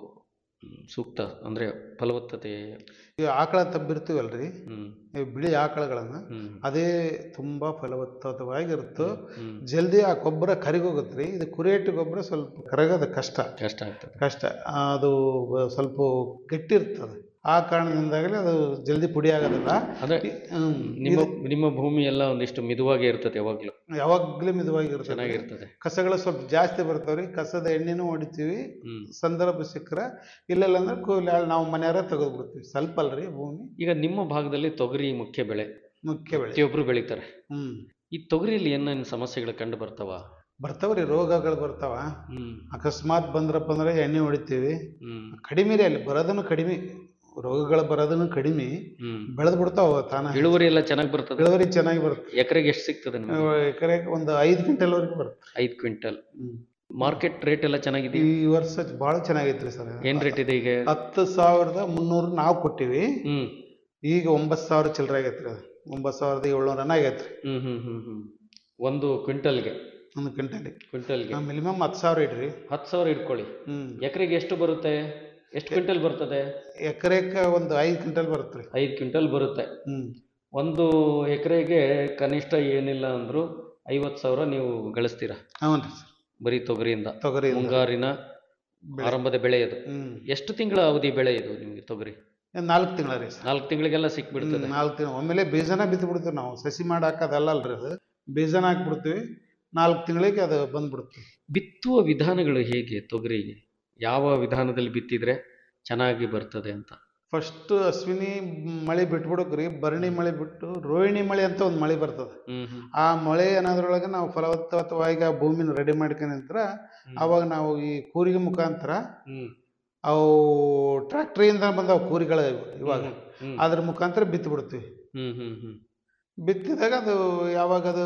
S4: ಮ್, ಸೂಕ್ತ ಅಂದ್ರೆ ಫಲವತ್ತತೆ
S5: ಈ ಆಕಳ ತಬ್ಬಿರ್ತೀವಲ್ರಿ
S4: ಹ್ಮ್
S5: ಈ ಬಿಳಿ ಆಕಳಗಳನ್ನ
S4: ಹ್ಮ್
S5: ಅದೇ ತುಂಬಾ ಫಲವತ್ತವಾಗಿರುತ್ತೋ
S4: ಹ್ಮ್
S5: ಜಲ್ದಿ ಆ ಗೊಬ್ಬರ ಕರಿಗೋಗುತ್ತೆ ರೀ ಇದು ಕುರಿಯಟ್ಟು ಗೊಬ್ಬರ ಸ್ವಲ್ಪ ಕರಗೋದು ಕಷ್ಟ
S4: ಕಷ್ಟ ಆಗ್ತದೆ
S5: ಕಷ್ಟ ಅದು ಬ- ಸ್ವಲ್ಪ ಗಟ್ಟಿ ಇರ್ತದೆ ಆ ಕಾರಣದಿಂದಾಗಲೇ ಅದು ಜಲ್ದಿ ಪುಡಿ ಆಗೋದಿಲ್ಲ
S4: ಅಂದ್ರೆ
S5: ಹ್ಮ್.
S4: ನಿಮ್ಮ ನಿಮ್ಮ ಭೂಮಿ ಎಲ್ಲ ಒಂದಿಷ್ಟು ಮಿದುವಾಗೇ ಇರ್ತದೆ ಯಾವಾಗ್ಲೂ
S5: ಯಾವಾಗ್ಲೂ ಮಿದುವಾಗಿರ್ತದೆ
S4: ಚೆನ್ನಾಗಿರ್ತದೆ
S5: ಕಸಗಳು ಸ್ವಲ್ಪ ಜಾಸ್ತಿ ಬರ್ತಾವ್ರಿ ಕಸದ ಎಣ್ಣೆನೂ ಹೊಡಿತೀವಿ
S4: ಹ್ಮ್
S5: ಸಂದರ್ಭ ಸಿಕ್ಕರೆ ಇಲ್ಲಲ್ಲ ಅಂದ್ರೆ ಕೂಲಿ ಆಳ್ ನಾವು ಮನೆಯವರ ತೆಗೆದು ಬಿಡ್ತೀವಿ ಸ್ವಲ್ಪ ಅಲ್ರಿ ಭೂಮಿ
S4: ಈಗ ನಿಮ್ಮ ಭಾಗದಲ್ಲಿ ತೊಗರಿ ಮುಖ್ಯ ಬೆಳೆ
S5: ಮುಖ್ಯ ಬೆಳೆ
S4: ಪ್ರತಿಯೊಬ್ರು ಬೆಳಿತಾರೆ
S5: ಹ್ಮ್
S4: ಈ ತೊಗರಿಯಲ್ಲಿ ಏನೇನು ಸಮಸ್ಯೆಗಳು ಕಂಡು ಬರ್ತಾವ
S5: ಬರ್ತಾವ್ರಿ ರೋಗಗಳು ಬರ್ತಾವ
S4: ಹ್ಮ್
S5: ಅಕಸ್ಮಾತ್ ಬಂದ್ರಪ್ಪ ಅಂದ್ರೆ ಎಣ್ಣೆ ಹೊಡಿತೀವಿ
S4: ಹ್ಮ್
S5: ಕಡಿಮೆ ರೀ ಅಲ್ಲಿ ಬರೋದನ್ನು ಕಡಿಮೆ ರೋಗಗಳು ಬರೋದನ್ನು ಕಡಿಮೆ
S4: ಹ್ಮ್
S5: ಬೆಳೆದು ಬಿಡ್ತಾವ ತಾನ
S4: ಇಳುವರಿ ಎಲ್ಲ ಚೆನ್ನಾಗಿ ಬರ್ತದೆ
S5: ಇಳುವರಿ ಚೆನ್ನಾಗಿ ಬರುತ್ತೆ
S4: ಎಕರೆಗೆ ಎಷ್ಟು ಸಿಗ್ತದೆ ನಿಮಗೆ
S5: ಎಕರೆ ಒಂದು ಐದು ಕ್ವಿಂಟಲ್ ವರೆಗೂ ಬರುತ್ತೆ
S4: ಐದು ಕ್ವಿಂಟಲ್
S5: ಹ್ಮ್.
S4: ಮಾರ್ಕೆಟ್ ರೇಟ್ ಎಲ್ಲ ಚೆನ್ನಾಗಿದೆ
S5: ಈ ವರ್ಷ ಭಾಳ ಚೆನ್ನಾಗೈತ್ರಿ ಸರ್
S4: ಏನ್ ರೇಟ್ ಇದೆ ಈಗ
S5: ಹತ್ತು ಸಾವಿರದ ಮುನ್ನೂರು ನಾವು ಕೊಟ್ಟಿವಿ
S4: ಹ್ಮ್
S5: ಈಗ ಒಂಬತ್ತು ಸಾವಿರ ಚಿಲ್ಲರೆ ಆಗೈತ್ರಿ ಅದು ಒಂಬತ್ತು ಸಾವಿರದ ಏಳ್ನೂರನ ಆಗೈತ್ರಿ
S4: ಹ್ಮ್ ಹ್ಮ್ ಹ್ಮ್ ಹ್ಮ್ ಒಂದು ಕ್ವಿಂಟಲ್ಗೆ
S5: ಒಂದು ಕ್ವಿಂಟಲಿಗೆ
S4: ಕ್ವಿಂಟಲ್ಗೆ
S5: ಮಿನಿಮಮ್ ಹತ್ತು ಸಾವಿರ ಇಡ್ರಿ
S4: ಹತ್ತು ಸಾವಿರ ಇಟ್ಕೊಳ್ಳಿ
S5: ಹ್ಮ್
S4: ಎಕರೆಗೆ ಎಷ್ಟು ಬರುತ್ತೆ ಎಷ್ಟು ಕ್ವಿಂಟಲ್ ಬರ್ತದೆ
S5: ಎಕರೆಕ್ಕೆ ಒಂದು ಐದು ಕ್ವಿಂಟಲ್ ಬರುತ್ತೆ ರೀ
S4: ಐದು ಕ್ವಿಂಟಲ್ ಬರುತ್ತೆ
S5: ಹ್ಮ್
S4: ಒಂದು ಎಕರೆಗೆ ಕನಿಷ್ಠ ಏನಿಲ್ಲ ಅಂದ್ರು ಐವತ್ತು ಸಾವಿರ ನೀವು ಗಳಿಸ್ತೀರಾ
S5: ಹ್ಞೂ ರೀ ಸರ್
S4: ಬರೀ ತೊಗರಿಯಿಂದ
S5: ತೊಗರಿ
S4: ಮುಂಗಾರಿನ
S5: ಬೆಳೆ.
S4: ಆರಂಭದ ಬೆಳೆ ಇದು
S5: ಹ್ಮ್
S4: ಎಷ್ಟು ತಿಂಗಳ ಅವಧಿ ಬೆಳೆ ಇದು ನಿಮಗೆ ತೊಗರಿ
S5: ನಾಲ್ಕು ತಿಂಗಳ ರೀ ಸರ್
S4: ನಾಲ್ಕು ತಿಂಗಳಿಗೆಲ್ಲ ಸಿಕ್ಬಿಡ್ತದೆ
S5: ನಾಲ್ಕು ತಿಂಗಳು ಒಮ್ಮೆಲೆ ಬೀಜನ ಬಿತ್ತು ಬಿಡ್ತೀವಿ ನಾವು ಸಸಿ ಮಾಡಿ ಹಾಕೋದಲ್ಲ ಅಲ್ರಿ ಅದು ಬೀಜನ ಹಾಕ್ಬಿಡ್ತೀವಿ ನಾಲ್ಕು ತಿಂಗಳಿಗೆ ಅದು ಬಂದ್ಬಿಡುತ್ತೆ
S4: ಬಿತ್ತುವ ವಿಧಾನಗಳು ಹೇಗೆ ತೊಗರಿಗೆ ಯಾವ ವಿಧಾನದಲ್ಲಿ ಬಿತ್ತಿದ್ರೆ ಚೆನ್ನಾಗಿ ಬರ್ತದೆ ಅಂತ
S5: ಫಸ್ಟ್ ಅಶ್ವಿನಿ ಮಳೆ ಬಿಟ್ಬಿಡಕ್ರಿ ಭರಣಿ ಮಳೆ ಬಿಟ್ಟು ರೋಹಿಣಿ ಮಳೆ ಅಂತ ಒಂದು ಮಳೆ ಬರ್ತದೆ
S4: ಹ್ಮ್ ಹ್ಮ್
S5: ಆ ಮಳೆ ಅನ್ನೋದ್ರೊಳಗೆ ನಾವು ಫಲವತ್ತವಾಗಿ ಆ ಭೂಮಿನ ರೆಡಿ ಮಾಡ್ಕೊಂಡ ನಂತರ
S4: ಹ್ಮ್.
S5: ಅವಾಗ ನಾವು ಈ ಕೂರಿಗೆ ಮುಖಾಂತರ
S4: ಹ್ಮ್
S5: ಅವು ಟ್ರ್ಯಾಕ್ಟ್ರಿಯಿಂದ ಬಂದವು ಕೂರಿಗಳು ಇವಾಗ
S4: ಹ್ಮ್ ಹ್ಮ್
S5: ಅದ್ರ ಮುಖಾಂತರ ಬಿತ್ತು ಬಿಡ್ತೀವಿ
S4: ಹ್ಮ್ ಹ್ಮ್ ಹ್ಮ್
S5: ಬಿತ್ತಿದಾಗ ಅದು ಯಾವಾಗ ಅದು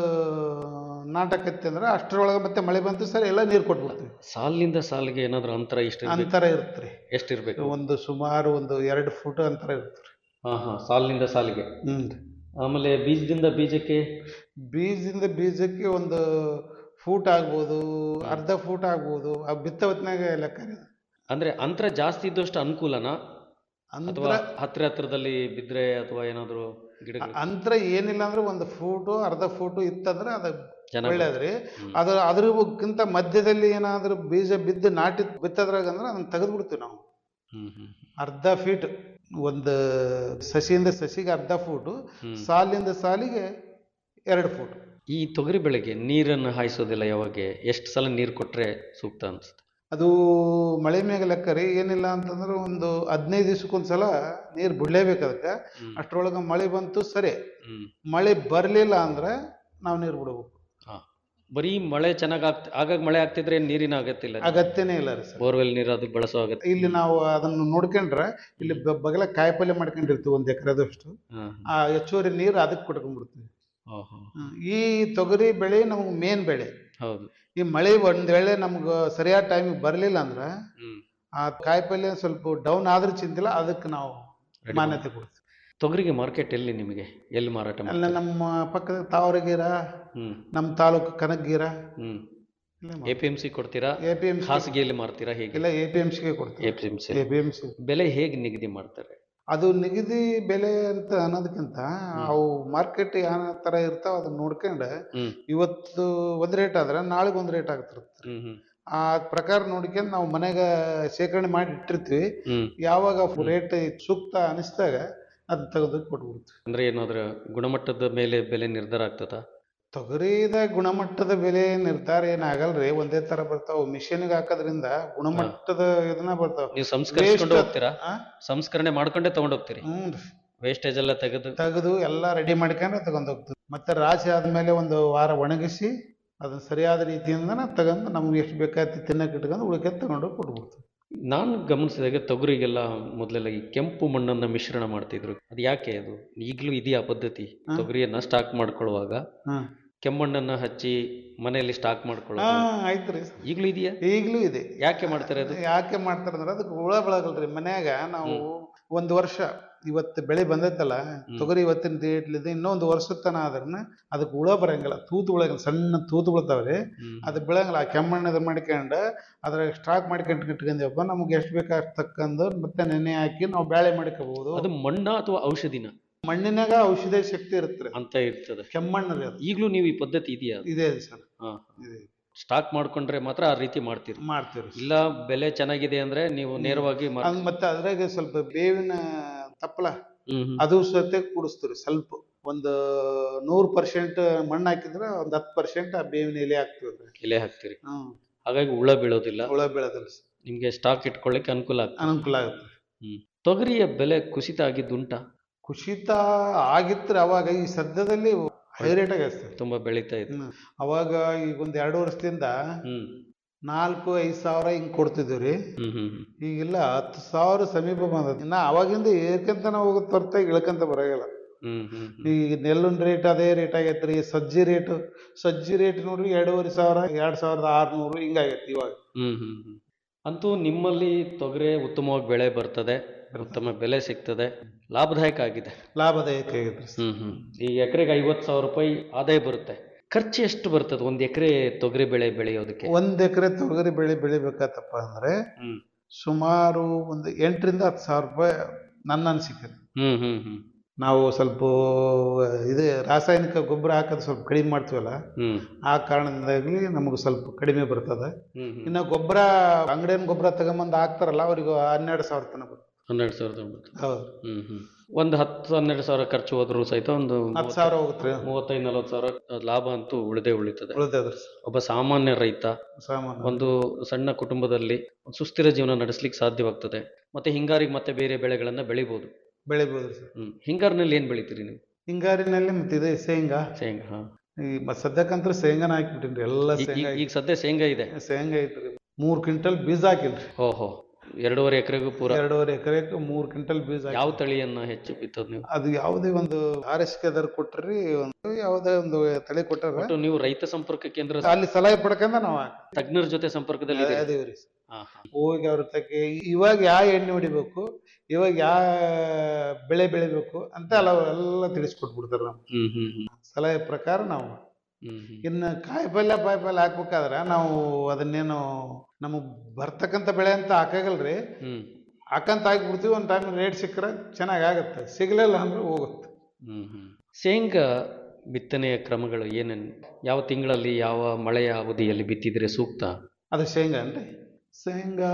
S5: ನಾಟಕತ್ತೆ ಅಂದ್ರೆ ಅಷ್ಟರೊಳಗೆ ಮತ್ತೆ ಮಳೆ ಬಂತು ಸರಿ ಎಲ್ಲ ನೀರು ಕೊಟ್ಬಿಡ್ತೀವಿ
S4: ಸಾಲಿನಿಂದ ಸಾಲಿಗೆ ಏನಾದ್ರು ಅಂತರ ಇಷ್ಟ
S5: ಅಂತರ ಇರುತ್ತೆ ರೀ
S4: ಎಷ್ಟಿರ್ಬೇಕು
S5: ಒಂದು ಸುಮಾರು ಒಂದು ಎರಡು ಫುಟ್ ಅಂತರ ಇರುತ್ತೆ ರೀ
S4: ಹಾ ಹಾ ಸಾಲಿನಿಂದ ಸಾಲಿಗೆ
S5: ಹ್ಞೂ
S4: ಆಮೇಲೆ ಬೀಜದಿಂದ ಬೀಜಕ್ಕೆ
S5: ಬೀಜದಿಂದ ಬೀಜಕ್ಕೆ ಒಂದು ಫೂಟ್ ಆಗ್ಬೋದು ಅರ್ಧ ಫೂಟ್ ಆಗ್ಬೋದು ಆ ಬಿತ್ತ ಹೊತ್ನಾಗ ಲೆಕ್ಕ ರೀ ಅದು.
S4: ಅಂದ್ರೆ ಅಂತರ ಜಾಸ್ತಿ ಇದ್ದಷ್ಟು ಅನುಕೂಲನಾ ಅಥವಾ
S5: ಅಂತರ
S4: ಹತ್ರ ಹತ್ರದಲ್ಲಿ ಬಿದ್ರೆ ಅಥವಾ ಏನಾದ್ರು ಗಿಡಗಳು
S5: ಅಂತರ ಏನಿಲ್ಲ ಅಂದ್ರೆ ಒಂದು ಫೂಟು ಅರ್ಧ ಫೂಟು ಇತ್ತಂದ್ರೆ ಅದು
S4: ಚೆನ್ನಾಗಿ
S5: ಒಳ್ಳೇದ್ರಿ
S4: ಹ್ಮ್.
S5: ಅದು ಅದ್ರಕ್ಕಿಂತ ಮಧ್ಯದಲ್ಲಿ ಏನಾದ್ರು ಬೀಜ ಬಿದ್ದು ನಾಟಿ ಬಿತ್ತದ್ರಾಗ ಅಂದ್ರೆ ಅದನ್ನ ತೆಗೆದು ಬಿಡ್ತೀವಿ ನಾವು
S4: ಹ್ಮ್ ಹ್ಮ್
S5: ಅರ್ಧ ಫೀಟ್ ಒಂದು ಸಸಿಯಿಂದ ಸಸಿಗೆ ಅರ್ಧ ಫೂಟು
S4: ಹ್ಮ್.
S5: ಸಾಲಿಂದ ಸಾಲಿಗೆ ಎರಡು ಫೂಟ್
S4: ಈ ತೊಗರಿ ಬೆಳೆಗೆ ನೀರನ್ನು ಹಾಯಿಸೋದಿಲ್ಲ ಯಾವಾಗ ಎಷ್ಟು ಸಲ ನೀರು ಕೊಟ್ರೆ ಸೂಕ್ತ ಅನ್ಸುತ್ತೆ
S5: ಅದು ಮಳೆ ಮ್ಯಾಗ ಲೆಕ್ಕ ರೀ ಏನಿಲ್ಲ ಅಂತಂದ್ರೆ ಒಂದು ಹದಿನೈದು ದಿವ್ಸಕ್ಕೊಂದ್ಸಲ ನೀರು ಬಿಡಲೇಬೇಕು ಅದಕ್ಕೆ
S4: ಹ್ಮ್.
S5: ಅಷ್ಟರೊಳಗೆ ಮಳೆ ಬಂತು ಸರಿ
S4: ಹ್ಮ್
S5: ಮಳೆ ಬರಲಿಲ್ಲ ಅಂದ್ರೆ ನಾವು ನೀರು ಬಿಡಬೇಕು
S4: ಹಾ ಬರೀ ಮಳೆ ಚೆನ್ನಾಗ್ ಆಗ್ತ ಆಗಾಗ ಮಳೆ ಆಗ್ತಿದ್ರೆ ನೀರಿನ ಅಗತ್ಯ ಇಲ್ಲ
S5: ಅಗತ್ಯನೇ ಇಲ್ಲ ರೀ ಸರ್
S4: ಬೋರ್ವೆಲ್ ನೀರು ಅದು ಬಳಸೋ ಅಗತ್ಯ
S5: ಇಲ್ಲಿ ನಾವು ಅದನ್ನು ನೋಡ್ಕೊಂಡ್ರೆ ಇಲ್ಲಿ ಬ- ಬಗಲ ಕಾಯಿಪಲ್ಯ ಮಾಡ್ಕೊಂಡಿರ್ತೀವಿ ಒಂದು ಎಕರೆದಷ್ಟು
S4: ಹಾ
S5: ಆ ಹೆಚ್ಚುವರಿ ನೀರು ಅದಕ್ಕೆ ಕೊಟ್ಕೊಂಡ್ಬಿಡ್ತೀವಿ
S4: ಹಾ ಹಾ
S5: ಹ್ಮ್. ಈ ತೊಗರಿ ಬೆಳೆ ನಮಗೆ ಮೇನ್ ಬೆಳೆ
S4: ಹೌದು
S5: ಈ ಮಳೆ ಒಂದ್ ವೇಳೆ ನಮ್ಗೆ ಸರಿಯಾದ ಟೈಮಿಗೆ ಬರಲಿಲ್ಲ ಅಂದ್ರೆ
S4: ಹ್ಮ್
S5: ಆ ಕಾಯಿಪಲ್ಯ ಸ್ವಲ್ಪ ಡೌನ್ ಆದ್ರೂ ಚಿಂತಿಲ್ಲ ಅದಕ್ಕೆ ನಾವು
S4: Ready
S5: ಮಾನ್ಯತೆ ಕೊಡ್ತೀವಿ
S4: ತೊಗರಿಗೆ ಮಾರ್ಕೆಟ್ ಎಲ್ಲಿ ನಿಮಗೆ ಎಲ್ಲಿ ಮಾರಾಟ
S5: ಅಲ್ಲ
S4: ಮಾಡ್ತಾರೆ
S5: ನಮ್ಮ ಪಕ್ಕದ ತಾವರಗೀರ
S4: ಹ್ಮ್
S5: ನಮ್ಮ ತಾಲೂಕು ಕನಕಗೀರ
S4: ಹ್ಮ್ ಎ ಪಿ ಎಂ ಸಿ ಕೊಡ್ತೀರಾ
S5: ಎ ಪಿ ಎಂ ಸಿ
S4: ಖಾಸಗಿಯಲ್ಲಿ ಮಾರ್ತೀರಾ ಹೇಗೆ
S5: ಇಲ್ಲ ಎ ಪಿ ಎಂ ಸಿಗೆ ಕೊಡ್ತೀವಿ
S4: A P M C
S5: A P M C
S4: ಬೆಲೆ ಹೇಗೆ ನಿಗದಿ ಮಾಡ್ತಾರೆ
S5: ಅದು ನಿಗದಿ ಬೆಲೆ ಅಂತ ಅನ್ನೋದಕ್ಕಿಂತ ಅವು ಮಾರ್ಕೆಟ್ ಯಾವ ಥರ ಇರ್ತಾವ ಅದನ್ನ ನೋಡ್ಕೊಂಡು
S4: ಹ್ಮ್
S5: ಇವತ್ತು ಒಂದ್ ರೇಟ್ ಆದ್ರೆ ನಾಳೆಗೆ ಒಂದ್ ರೇಟ್ ಆಗ್ತಿರುತ್ತೆ
S4: ಹ್ಮ್ ಹ್ಮ್
S5: ಆ ಪ್ರಕಾರ ನೋಡ್ಕೊಂಡು ನಾವು ಮನೆಗೆ ಶೇಖರಣೆ ಮಾಡಿ ಇಟ್ಟಿರ್ತೀವಿ
S4: ಹ್ಮ್
S5: ಯಾವಾಗ ರೇಟ್ ಸೂಕ್ತ ಅನಿಸಿದಾಗ ಅದು ತೆಗೆದು ಕೊಟ್ಬಿಡ್ತೀವಿ
S4: ಅಂದ್ರೆ ಏನಾದ್ರ ಗುಣಮಟ್ಟದ ಮೇಲೆ ಬೆಲೆ ನಿರ್ಧಾರ ಆಗ್ತದ
S5: ತೊಗರಿದ ಗುಣಮಟ್ಟದ ಬೆಲೆ ನಿರ್ಧಾರ ಏನಾಗಲ್ರಿ ಒಂದೇ ತರ ಬರ್ತಾವ ಮಿಷಿನ್ಗೆ ಹಾಕೋದ್ರಿಂದ ಗುಣಮಟ್ಟದ ಇದನ್ನ ಬರ್ತಾವ
S4: ನೀವು ಸಂಸ್ಕರಿಸ್ಕೊಂಡು
S5: Waste-
S4: ಹೋಗ್ತೀರಾ
S5: ಆ?
S4: ಸಂಸ್ಕರಣೆ ಮಾಡ್ಕೊಂಡೇ ತಗೊಂಡ್ ಹೋಗ್ತೀರಿ
S5: ಹ್ಞೂ
S4: ವೇಸ್ಟೇಜ್ ಎಲ್ಲ ತೆಗೆದು
S5: ತೆಗೆದು ಎಲ್ಲ ರೆಡಿ ಮಾಡ್ಕೊಂಡು ತಗೊಂಡ್ ಹೋಗ್ತೀವಿ ಮತ್ತೆ ರಾಶಿ ಆದ್ಮೇಲೆ ಒಂದು ವಾರ ಒಣಗಿಸಿ ಅದನ್ನ ಸರಿಯಾದ ರೀತಿಯಿಂದ ತಗೊಂಡು ನಮ್ಗೆ ಎಷ್ಟು ಬೇಕಾಯ್ತು ತಿನ್ನಕ್ಕೆ ಇಟ್ಕೊಂಡು ಉಳಿಕೆ ತಗೊಂಡು ಕೊಟ್ಬಿಡ್ತೀವಿ
S4: ನಾನು ಗಮನಿಸಿದಾಗ ತೊಗರಿಗೆಲ್ಲ ಮೊದಲೆಲ್ಲ ಈ ಕೆಂಪು ಮಣ್ಣನ್ನ ಮಿಶ್ರಣ ಮಾಡ್ತಿದ್ರು ಅದು ಯಾಕೆ ಅದು ಈಗಲೂ ಇದೆಯಾ ಪದ್ಧತಿ
S5: ಹಾ.
S4: ತೊಗರಿಯನ್ನ ಸ್ಟಾಕ್ ಮಾಡ್ಕೊಳ್ಳುವಾಗ
S5: ಹ್ಮ್
S4: ಕೆಮ್ಮಣ್ಣನ್ನ ಹಚ್ಚಿ ಮನೆಯಲ್ಲಿ ಸ್ಟಾಕ್
S5: ಹಾ
S4: ಮಾಡ್ಕೊಳ್ಳೋದು
S5: ಆಯ್ತ್ರಿ
S4: ಈಗಲೂ ಇದೆಯಾ
S5: ಈಗಲೂ ಇದೆ
S4: ಯಾಕೆ ಮಾಡ್ತಾರೆ ಅದು
S5: ಯಾಕೆ ಮಾಡ್ತಾರಂದ್ರೆ ಅದಕ್ಕೆ ಹುಳ ಬೆಳಗಲ್ರಿ ಮನ್ಯಾಗ ನಾವು ಒಂದು ವರ್ಷ ಇವತ್ತು ಬೆಳೆ ಬಂದೈತಲ್ಲ ತೊಗರಿ ಇವತ್ತಿನ ಡೇಟ್ಲಿದೆ ಇನ್ನೊಂದು ವರ್ಷದ ತನ ಆದ್ರನ ಅದಕ್ಕೆ ಹುಳ ಬರಂಗಿಲ್ಲ ತೂತು ಬೆಳಗಲ್ಲ ಸಣ್ಣ ತೂತು ಬೀಳ್ತಾವ್ರಿ
S4: ಹ್ಮ್.
S5: ಅದು ಬೆಳಂಗಿಲ್ಲ ಆ ಕೆಮ್ಮಣ್ಣು ಇದು ಮಾಡ್ಕೊಂಡು ಅದ್ರಾಗ ಸ್ಟಾಕ್ ಮಾಡ್ಕೊಂಡು ಇಟ್ಕೊಂಡ್ಯಪ್ಪ ನಮ್ಗೆ ಎಷ್ಟು ಬೇಕು ಅಷ್ಟು ತಕ್ಕಂದು ಮತ್ತೆ ನೆನೆ ಹಾಕಿ ನಾವು ಬ್ಯಾಳೆ ಮಾಡ್ಕೋಬಹುದು
S4: ಅದು ಮಣ್ಣ ಅಥವಾ ಔಷಧಿನ
S5: ಮಣ್ಣಿನಾಗ ಔಷಧಿ ಶಕ್ತಿ ಇರುತ್ತೆ
S4: ಅಂತ ಇರ್ತದೆ
S5: ಕೆಮ್ಮಣ್ಣು ರೀ ಅದು
S4: ಈಗಲೂ ನೀವು ಈ ಪದ್ಧತಿ ಇದೆಯಾ ಅದು?
S5: ಇದೆ ಸರ್
S4: ಹಾ
S5: ಇದೆ
S4: ಸ್ಟಾಕ್ ಮಾಡ್ಕೊಂಡ್ರೆ ಮಾತ್ರ ಆ ರೀತಿ ಮಾಡ್ತೀರಿ
S5: ಮಾಡ್ತೀವಿ
S4: ಇಲ್ಲ ಬೆಲೆ ಚೆನ್ನಾಗಿದೆ ಅಂದ್ರೆ ನೀವು ನೇರವಾಗಿ ಮಾರ್-
S5: ಅದು ಮತ್ತೆ ಅದ್ರಾಗ ಸ್ವಲ್ಪ ಬೇವಿನ ತಪ್ಪಲ
S4: ಹ್ಮ್ ಹ್ಮ್.
S5: ಅದು ಸತೆ ಕೂಡಿಸ್ತೀವಿ ಸ್ವಲ್ಪ ಒಂದು ನೂರು ಪರ್ಸೆಂಟ್ ಮಣ್ಣು ಹಾಕಿದ್ರೆ ಒಂದು ಹತ್ತು ಪರ್ಸೆಂಟ್ ಆ ಬೇವಿನ ಎಲೆ ಹಾಕ್ತೀವಿ ಅದ್ರಾಗ.
S4: ಎಲೆ ಹಾಕ್ತೀರಿ
S5: ಹ್ಮ್
S4: ಹಾಗಾಗಿ ಹುಳ ಬೀಳೋದಿಲ್ಲ
S5: ಹುಳ ಬೀಳೋದಿಲ್ಲ ಸರ್.
S4: ನಿಮ್ಗೆ ಸ್ಟಾಕ್ ಇಟ್ಕೊಳ್ಳಿಕ್ಕೆ ಅನುಕೂಲ ಆಗ್ತದೆ
S5: ಅನುಕೂಲ ಆಗುತ್ತೆ
S4: ಹ್ಮ್ ತೊಗರಿಯ ಬೆಲೆ ಕುಸಿತ ಆಗಿದ್ದುಂಟಾ
S5: ಕುಸಿತ ಆಗಿತ್ರಿ ಅವಾಗ ಈ ಸದ್ಯದಲ್ಲಿ ಹೈ ರೇಟ್ ಆಗ್ಯದ ಸರ್
S4: ತುಂಬಾ ಬೆಳೀತಾ ಇದೆ
S5: ಹ್ಮ್. ಅವಾಗ ಈಗ ಒಂದ್ ಎರಡು ವರ್ಷದಿಂದ
S4: ಹ್ಮ್
S5: ನಾಲ್ಕು ಐದು ಸಾವಿರ ಹಿಂಗ್ ಕೊಡ್ತಿದ್ವಿ ರೀ
S4: ಹ್ಮ್ ಹ್ಮ್ ಹ್ಮ್.
S5: ಈಗಿಲ್ಲ ಹತ್ತು ಸಾವಿರ ಸಮೀಪ ಬಂದದ ಇನ್ನ ಅವಾಗಿಂದ ಏರ್ಕಂತ ಹೋಗುತ್ತೆ ಹೊರತಾಗಿ ಇಳ್ಕಂತ ಬರಂಗಿಲ್ಲ
S4: ಹ್ಮ್ ಹ್ಮ್ ಹ್ಮ್.
S5: ಈಗ ನೆಲ್ಲಿನ ರೇಟ್ ಅದೇ ರೇಟ್ ಆಗೈತ್ರಿ ಸಜ್ಜಿ ರೇಟ್ ಸಜ್ಜಿ ರೇಟ್ ನೋಡ್ರಿ ಎರಡೂವರೆ ಸಾವಿರ ಎರಡ್ ಸಾವಿರದ ಆರ್ನೂರು ಹಿಂಗಾಗೈತಿ ಇವಾಗ
S4: ಹ್ಮ್ ಹ್ಮ್ ಹ್ಮ್. ಅಂತೂ ನಿಮ್ಮಲ್ಲಿ ತೊಗರೆ ಉತ್ತಮವಾಗಿ ಬೆಳೆ ಬರ್ತದೆ ಉತ್ತಮ ಬೆಲೆ ಸಿಗ್ತದೆ ಲಾಭದಾಯಕ ಆಗಿದೆ
S5: ಲಾಭದಾಯಕ ಆಗೈತ್ರಿ
S4: ಹ್ಮ್ ಹ್ಮ್ ಈಗ ಎಕರೆಗೆ ಐವತ್ತು ಸಾವಿರ ರೂಪಾಯಿ ಆದಾಯ ಬರುತ್ತೆ ಖರ್ಚು ಎಷ್ಟು ಬರ್ತದೆ ಒಂದ್ ಎಕರೆ ತೊಗರಿ ಬೆಳೆ ಬೆಳೆಯೋದಕ್ಕೆ
S5: ಒಂದ್ ಎಕರೆ ತೊಗರಿ ಬೆಳೆ ಬೆಳಿಬೇಕಾತಪ್ಪ ಅಂದ್ರೆ
S4: ಹ್ಮ್
S5: ಸುಮಾರು ಒಂದು ಎಂಟರಿಂದ ಹತ್ತು ಸಾವಿರ ರೂಪಾಯಿ ನನ್ನ ಅನಿಸಿಕೆ
S4: ಹ್ಮ್ ಹ್ಮ್ ಹ್ಮ್
S5: ನಾವು ಸ್ವಲ್ಪ ಇದು ರಾಸಾಯನಿಕ ಗೊಬ್ಬರ ಹಾಕೋದು ಸ್ವಲ್ಪ ಕಡಿಮೆ ಮಾಡ್ತೀವಲ್ಲ
S4: ಹ್ಮ್
S5: ಆ ಕಾರಣದಿಂದಾಗಲಿ ನಮಗೆ ಸ್ವಲ್ಪ ಕಡಿಮೆ ಬರ್ತದೆ
S4: ಹ್ಮ್ ಹ್ಮ್.
S5: ಇನ್ನು ಗೊಬ್ಬರ ಅಂಗಡಿಯನ್ ಗೊಬ್ಬರ ತಗೊಂಬಂದು ಹಾಕ್ತಾರಲ್ಲ ಅವ್ರಿಗೆ ಹನ್ನೆರಡು ಸಾವಿರ ತನಕ ಬರ್ತದೆ
S4: ಹನ್ನೆರಡು ಸಾವಿರದ ಒಂಬತ್ತು
S5: ಹೌದು
S4: ಹ್ಮ್ ಹ್ಮ್ ಒಂದು ಹತ್ತು ಹನ್ನೆರಡು ಸಾವಿರ ಖರ್ಚು ಹೋದ್ರು ಸಹಿತ ಒಂದು
S5: ಹತ್ತು ಸಾವಿರ ಹೋಗುತ್ತೆ
S4: ಮೂವತ್ತೈದು ನಲವತ್ತು ಸಾವಿರ ಲಾಭ ಅಂತೂ ಉಳಿದೇ ಉಳಿತದೆ
S5: ಉಳಿತದ್ರಿ
S4: ಒಬ್ಬ ಸಾಮಾನ್ಯ ರೈತ
S5: ಸಾಮಾನು
S4: ಒಂದು ಸಣ್ಣ ಕುಟುಂಬದಲ್ಲಿ ಸುಸ್ಥಿರ ಜೀವನ ನಡೆಸಲಿಕ್ಕೆ ಸಾಧ್ಯವಾಗ್ತದೆ ಮತ್ತೆ ಹಿಂಗಾರಿಗೆ ಮತ್ತೆ ಬೇರೆ ಬೆಳೆಗಳನ್ನ ಬೆಳಿಬಹುದು
S5: ಬೆಳಿಬೋದು ಸರ್
S4: ಹ್ಮ್ ಹಿಂಗಾರಿನಲ್ಲಿ ಏನ್ ಬೆಳಿತೀರಿ ನೀವು
S5: ಹಿಂಗಾರಿನಲ್ಲಿ ಮತ್ತೆ ಇದೆ ಶೇಂಗಾ
S4: ಶೇಂಗಾ ಹಾ.
S5: ಈ ಮ- ಸದ್ಯಕ್ಕಂತೂ ಶೇಂಗಾನ ಹಾಕ್ಬಿಟ್ಟಿನ್ರಿ ಎಲ್ಲ
S4: ಈ-
S5: ಶೇಂಗಾ
S4: ಈ- ಈಗ ಸದ್ಯ ಶೇಂಗಾ ಇದೆ
S5: ಶೇಂಗಾ ಐತ್ರಿ ಮೂರ್ ಕ್ವಿಂಟಲ್ ಬೀಜ ಹಾಕಿನ್ರಿ
S4: ಓಹೋ ಎರಡೂವರೆ ಎಕರೆಗೂ ಪೂರ
S5: ಎರಡೂವರೆ ಎಕರೆಗೆ ಮೂರ್ ಕ್ವಿಂಟಲ್ ಬೀಜ ಹಾಕಿ
S4: ಯಾವ ತಳಿಯನ್ನ ಹೆಚ್ಚು ಬಿತ್ತೋದು ನೀವು
S5: ಅದು ಯಾವುದೇ ಒಂದು ಆರ್ ಎಸ್ ಕೆದರ್ ಕೊಟ್ರಿ ಒಂದು ಯಾವುದೇ ಒಂದು ತಳಿ ಕೊಟ್ಟಾರ
S4: ಒಟ್ಟು ನೀವು ರೈತ ಸಂಪರ್ಕ ಕೇಂದ್ರ
S5: ಅಲ್ಲಿ ಸಲಹೆ ಪಡ್ಕೊಂಡ ನಾವು
S4: ತಜ್ಞರ ಜೊತೆ ಸಂಪರ್ಕದಲ್ಲಿ ಇದ್ದೀರಿ?
S5: ಅದೇವ್ರಿ
S4: ಹಾ ಹಾ
S5: ಹೋಗಿ ಅವ್ರ ತಕ್ಕೆ ಇವಾಗ ಯಾವ ಎಣ್ಣೆ ಹೊಡಿಬೇಕು ಇವಾಗ ಯಾವ ಬೆಳೆ ಬೆಳಿಬೇಕು ಅಂತ ಎಲ್ಲ ಎಲ್ಲ ತಿಳಿಸ್ಕೊಟ್ಬಿಡ್ತಾರ ನಮ್ಗೆ
S4: ಹ್ಮ್ ಹ್ಮ್ ಹ್ಮ್
S5: ಸಲಹೆ ಪ್ರಕಾರ ನಾವು
S4: ಹ್ಮ್ ಹ್ಮ್
S5: ಇನ್ನು ಕಾಯಿ ಪಲ್ಯ ಪಾಯಿ ಪಲ್ಯ ಹಾಕ್ಬೇಕಾದ್ರೆ ನಾವು ಅದನ್ನೇನು ನಮಗೆ ಬರ್ತಕ್ಕಂಥ ಬೆಳೆ ಅಂತ ಹಾಕಾಗಲ್ರಿ
S4: ಹ್ಮ್
S5: ಹಾಕಂತ ಹಾಕ್ಬಿಡ್ತೀವಿ ಒಂದು ಟೈಮ್ ರೇಟ್ ಸಿಕ್ಕರೆ ಚೆನ್ನಾಗಿ ಆಗುತ್ತೆ ಸಿಗ್ಲಿಲ್ಲ ಅಂದ್ರೆ ಹೋಗುತ್ತೆ
S4: ಹ್ಮ್ ಹ್ಮ್ ಶೇಂಗಾ ಬಿತ್ತನೆಯ ಕ್ರಮಗಳು ಏನೇನು ಯಾವ ತಿಂಗಳಲ್ಲಿ ಯಾವ ಮಳೆಯ ಅವಧಿಯಲ್ಲಿ ಬಿತ್ತಿದ್ರೆ ಸೂಕ್ತ
S5: ಅದು ಶೇಂಗಾ ಅನ್ರಿ ಶೇಂಗಾ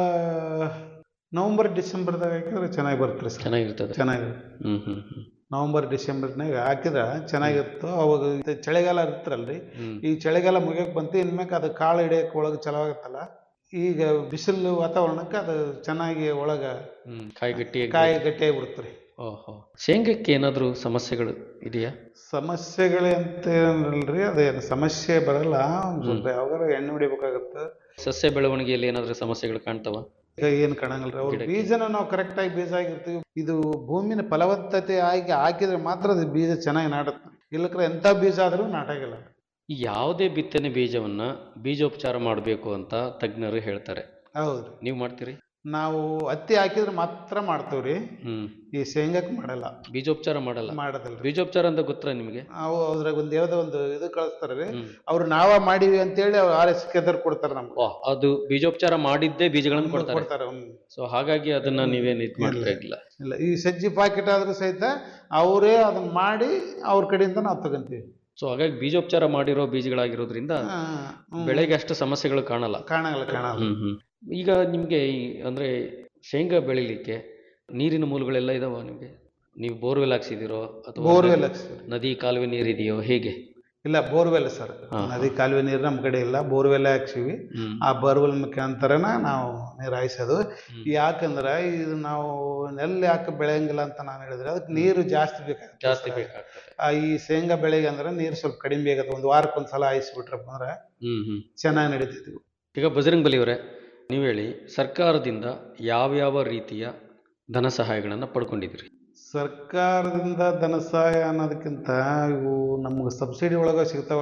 S5: ನವಂಬರ್ ಡಿಸೆಂಬರ್ದಾಗ ಹಾಕಿದ್ರೆ ಚೆನ್ನಾಗಿ ಬರುತ್ತೆ ಸರ್
S4: ಚೆನ್ನಾಗಿರ್ತದೆ
S5: ಚೆನ್ನಾಗಿರುತ್ತೆ
S4: ಹ್ಮ್ ಹ್ಮ್ ಹ್ಮ್
S5: ನವಂಬರ್ ಡಿಸೆಂಬರ್ನಾಗ ಹಾಕಿದ್ರೆ ಚೆನ್ನಾಗಿತ್ತು ಅವಾಗ ಇದು ಚಳಿಗಾಲ ಇರುತ್ತಲ್ರಿ
S4: ಹ್ಮ್
S5: ಈ ಚಳಿಗಾಲ ಮುಗಿಯಕ್ಕೆ ಬಂತು ಇನ್ಮ್ಯಾಕ ಅದು ಕಾಳು ಹಿಡಿಯಕ್ಕೆ ಒಳಗೆ ಚಲೋ ಆಗತ್ತಲ್ಲ ಈಗ ಬಿಸಿಲು ವಾತಾವರಣಕ್ಕೆ ಅದು ಚೆನ್ನಾಗಿ ಒಳಗೆ
S4: ಹ್ಮ್ ಕಾಯಿ ಗಟ್ಟಿಯಾಗಿ
S5: ಕಾಯಿ ಗಟ್ಟಿಯಾಗಿ ಬಿಡುತ್ತೆ ರೀ
S4: ಓಹೋ ಶೇಂಗಕ್ಕೆ ಏನಾದರೂ ಸಮಸ್ಯೆಗಳು ಇದೆಯಾ
S5: ಸಮಸ್ಯೆಗಳೇ ಅಂತ ಏನಲ್ರಿ ಅದೇನು ಸಮಸ್ಯೆ ಬರಲ್ಲ ಒಂದ್ ಸ್ವಲ್ಪ ಯಾವಾಗಾರ ಎಣ್ಣೆ ಹೊಡಿಬೇಕಾಗತ್ತೆ
S4: ಸಸ್ಯ ಬೆಳವಣಿಗೆಯಲ್ಲಿ ಏನಾದರೂ ಸಮಸ್ಯೆಗಳು ಕಾಣ್ತಾವ
S5: ಈಗ ಏನು ಕಾಣಂಗಿಲ್ರಿ ಅವ್ರ
S4: ಗಿಡಕ್ಕೆ.
S5: ಬೀಜನ ನಾವು ಕರೆಕ್ಟಾಗಿ ಬೀಜ ಆಗಿರ್ತೀವಿ ಇದು ಭೂಮಿನ ಫಲವತ್ತತೆ ಆಗಿ ಹಾಕಿದ್ರೆ ಮಾತ್ರ ಅದು ಬೀಜ ಚೆನ್ನಾಗಿ ನಾಡುತ್ತೆ ಇಲ್ಲಕ್ರೆ ಎಂಥ ಬೀಜ ಆದರೂ ನಾಟಾಗಿಲ್ಲ
S4: ಈ ಯಾವುದೇ ಬಿತ್ತನೆ ಬೀಜವನ್ನ ಬೀಜೋಪಚಾರ ಮಾಡಬೇಕು ಅಂತ ತಜ್ಞರು ಹೇಳ್ತಾರೆ
S5: ಹೌದು
S4: ನೀವು ಮಾಡ್ತೀರಿ
S5: ನಾವು ಹತ್ತಿ ಹಾಕಿದ್ರೆ ಮಾತ್ರ ಮಾಡ್ತೇವ್ರಿ
S4: ಹ್ಮ್
S5: ಈ ಶೇಂಗಾಕ್ ಮಾಡಲ್ಲ
S4: ಬೀಜೋಪಚಾರ ಮಾಡಲ್ಲ
S5: ಮಾಡೋದಿಲ್ರಿ
S4: ಬೀಜೋಪಚಾರ ಅಂತ ಗೊತ್ತಾ ನಿಮಗೆ
S5: ನಾವು ಅದ್ರಾಗ ಒಂದು ಯಾವ್ದೋ ಒಂದು ಇದು ಕಳಿಸ್ತಾರ್ರಿ
S4: ಹ್ಮ್
S5: ಅವ್ರು ನಾವ ಮಾಡೀವಿ ಅಂತೇಳಿ ಅವ್ರು ಆರ್ ಎಸ್ ಕೆದರ್ ಕೊಡ್ತಾರೆ ನಮ್ಗೆ
S4: ಓ ಅದು ಬೀಜೋಪಚಾರ ಮಾಡಿದ್ದೇ ಬೀಜಗಳನ್ನು ಕೊಡ್ತಾರೆ
S5: ಕೊಡ್ತಾರೆ ಹ್ಮ್.
S4: ಸೊ ಹಾಗಾಗಿ ಅದನ್ನ ನೀವೇನ್ ಇದು ಮಾಡ್ಬೇಕಾಗಿಲ್ಲ
S5: ಇಲ್ಲ ಈ ಸಜ್ಜಿ ಪಾಕೆಟ್ ಆದ್ರೂ ಸಹಿತ ಅವರೇ ಅದನ್ನ ಮಾಡಿ ಅವ್ರ ಕಡೆಯಿಂದ ನಾವು ತಗೊಂತೀವಿ
S4: ಸೊ ಹಾಗಾಗಿ ಬೀಜೋಪಚಾರ ಮಾಡಿರೋ ಬೀಜಗಳಾಗಿರೋದ್ರಿಂದ
S5: ಆ, ಹ್ಮ್.
S4: ಬೆಳೆಗೆ ಅಷ್ಟು ಸಮಸ್ಯೆಗಳು ಕಾಣಲ್ಲ
S5: ಕಾಣಲ್ಲ ಕಾಣಲ್ಲ
S4: ಹ್ಮ್ ಹ್ಮ್ ಈಗ ನಿಮ್ಗೆ ಈ ಅಂದ್ರೆ ಶೇಂಗಾ ಬೆಳಿಲಿಕ್ಕೆ ನೀರಿನ ಮೂಲಗಳೆಲ್ಲ ಇದಾವ ನಿಮ್ಗೆ ನೀವು ಬೋರ್ವೆಲ್ ಹಾಕ್ಸಿದಿರೋ ಅಥವಾ
S5: ಬೋರ್ವೆಲ್
S4: ನದಿ ಕಾಲುವೆ ನೀರಿದೆಯೋ ಹೇಗೆ
S5: ಇಲ್ಲ ಬೋರ್ವೆಲ್ ಸರ್
S4: ಹಾ.
S5: ನದಿ ಕಾಲುವೆ ನೀರು ನಮ್ಮ ಕಡೆ ಇಲ್ಲ ಬೋರ್ವೆಲ್ ಹಾಕ್ಸಿವಿ
S4: ಹ್ಮ್
S5: ಆ ಬೋರ್ವೆಲ್ ಮುಖಾಂತರನ ನಾವು ನೀರು ಹಾಯಿಸೋದು
S4: ಹ್ಮ್.
S5: ಯಾಕಂದ್ರೆ ಇದು ನಾವು ನೆಲ್ಲು ಯಾಕೆ ಬೆಳೆಯಂಗಿಲ್ಲ ಅಂತ ನಾನು ಹೇಳಿದ್ರೆ ಅದಕ್ಕೆ ನೀರು ಜಾಸ್ತಿ ಬೇಕಾಗುತ್ತೆ
S4: ಜಾಸ್ತಿ ಬೇಕಾಗ್ತದೆ
S5: ಆ, ಈ ಶೇಂಗಾ ಬೆಳೆಗೆ ಅಂದ್ರೆ ನೀರು ಸ್ವಲ್ಪ ಕಡಿಮೆ ಆಗತ್ತೆ ಒಂದು ವಾರಕ್ಕೆ ಒಂದ್ಸಲ ಹಾಯಿಸ್ಬಿಟ್ರಪ್ಪ ಅಂದ್ರೆ
S4: ಹ್ಮ್ ಹ್ಮ್
S5: ಚೆನ್ನಾಗಿ ನಡೀತೈತಿ
S4: ಈಗ ಬಜರಂಗ್ ಬಲಿಯವರೇ ನೀವು ಹೇಳಿ ಸರ್ಕಾರದಿಂದ ಯಾವ್ಯಾವ ರೀತಿಯ ಧನ ಸಹಾಯಗಳನ್ನು ಪಡ್ಕೊಂಡಿದ್ದೀರಿ
S5: ಸರ್ಕಾರದಿಂದ ಧನ ಸಹಾಯ ಅನ್ನೋದಕ್ಕಿಂತ ಇವು ನಮ್ಗೆ ಸಬ್ಸಿಡಿ ಒಳಗೆ ಸಿಗ್ತಾವಲ್ರಿ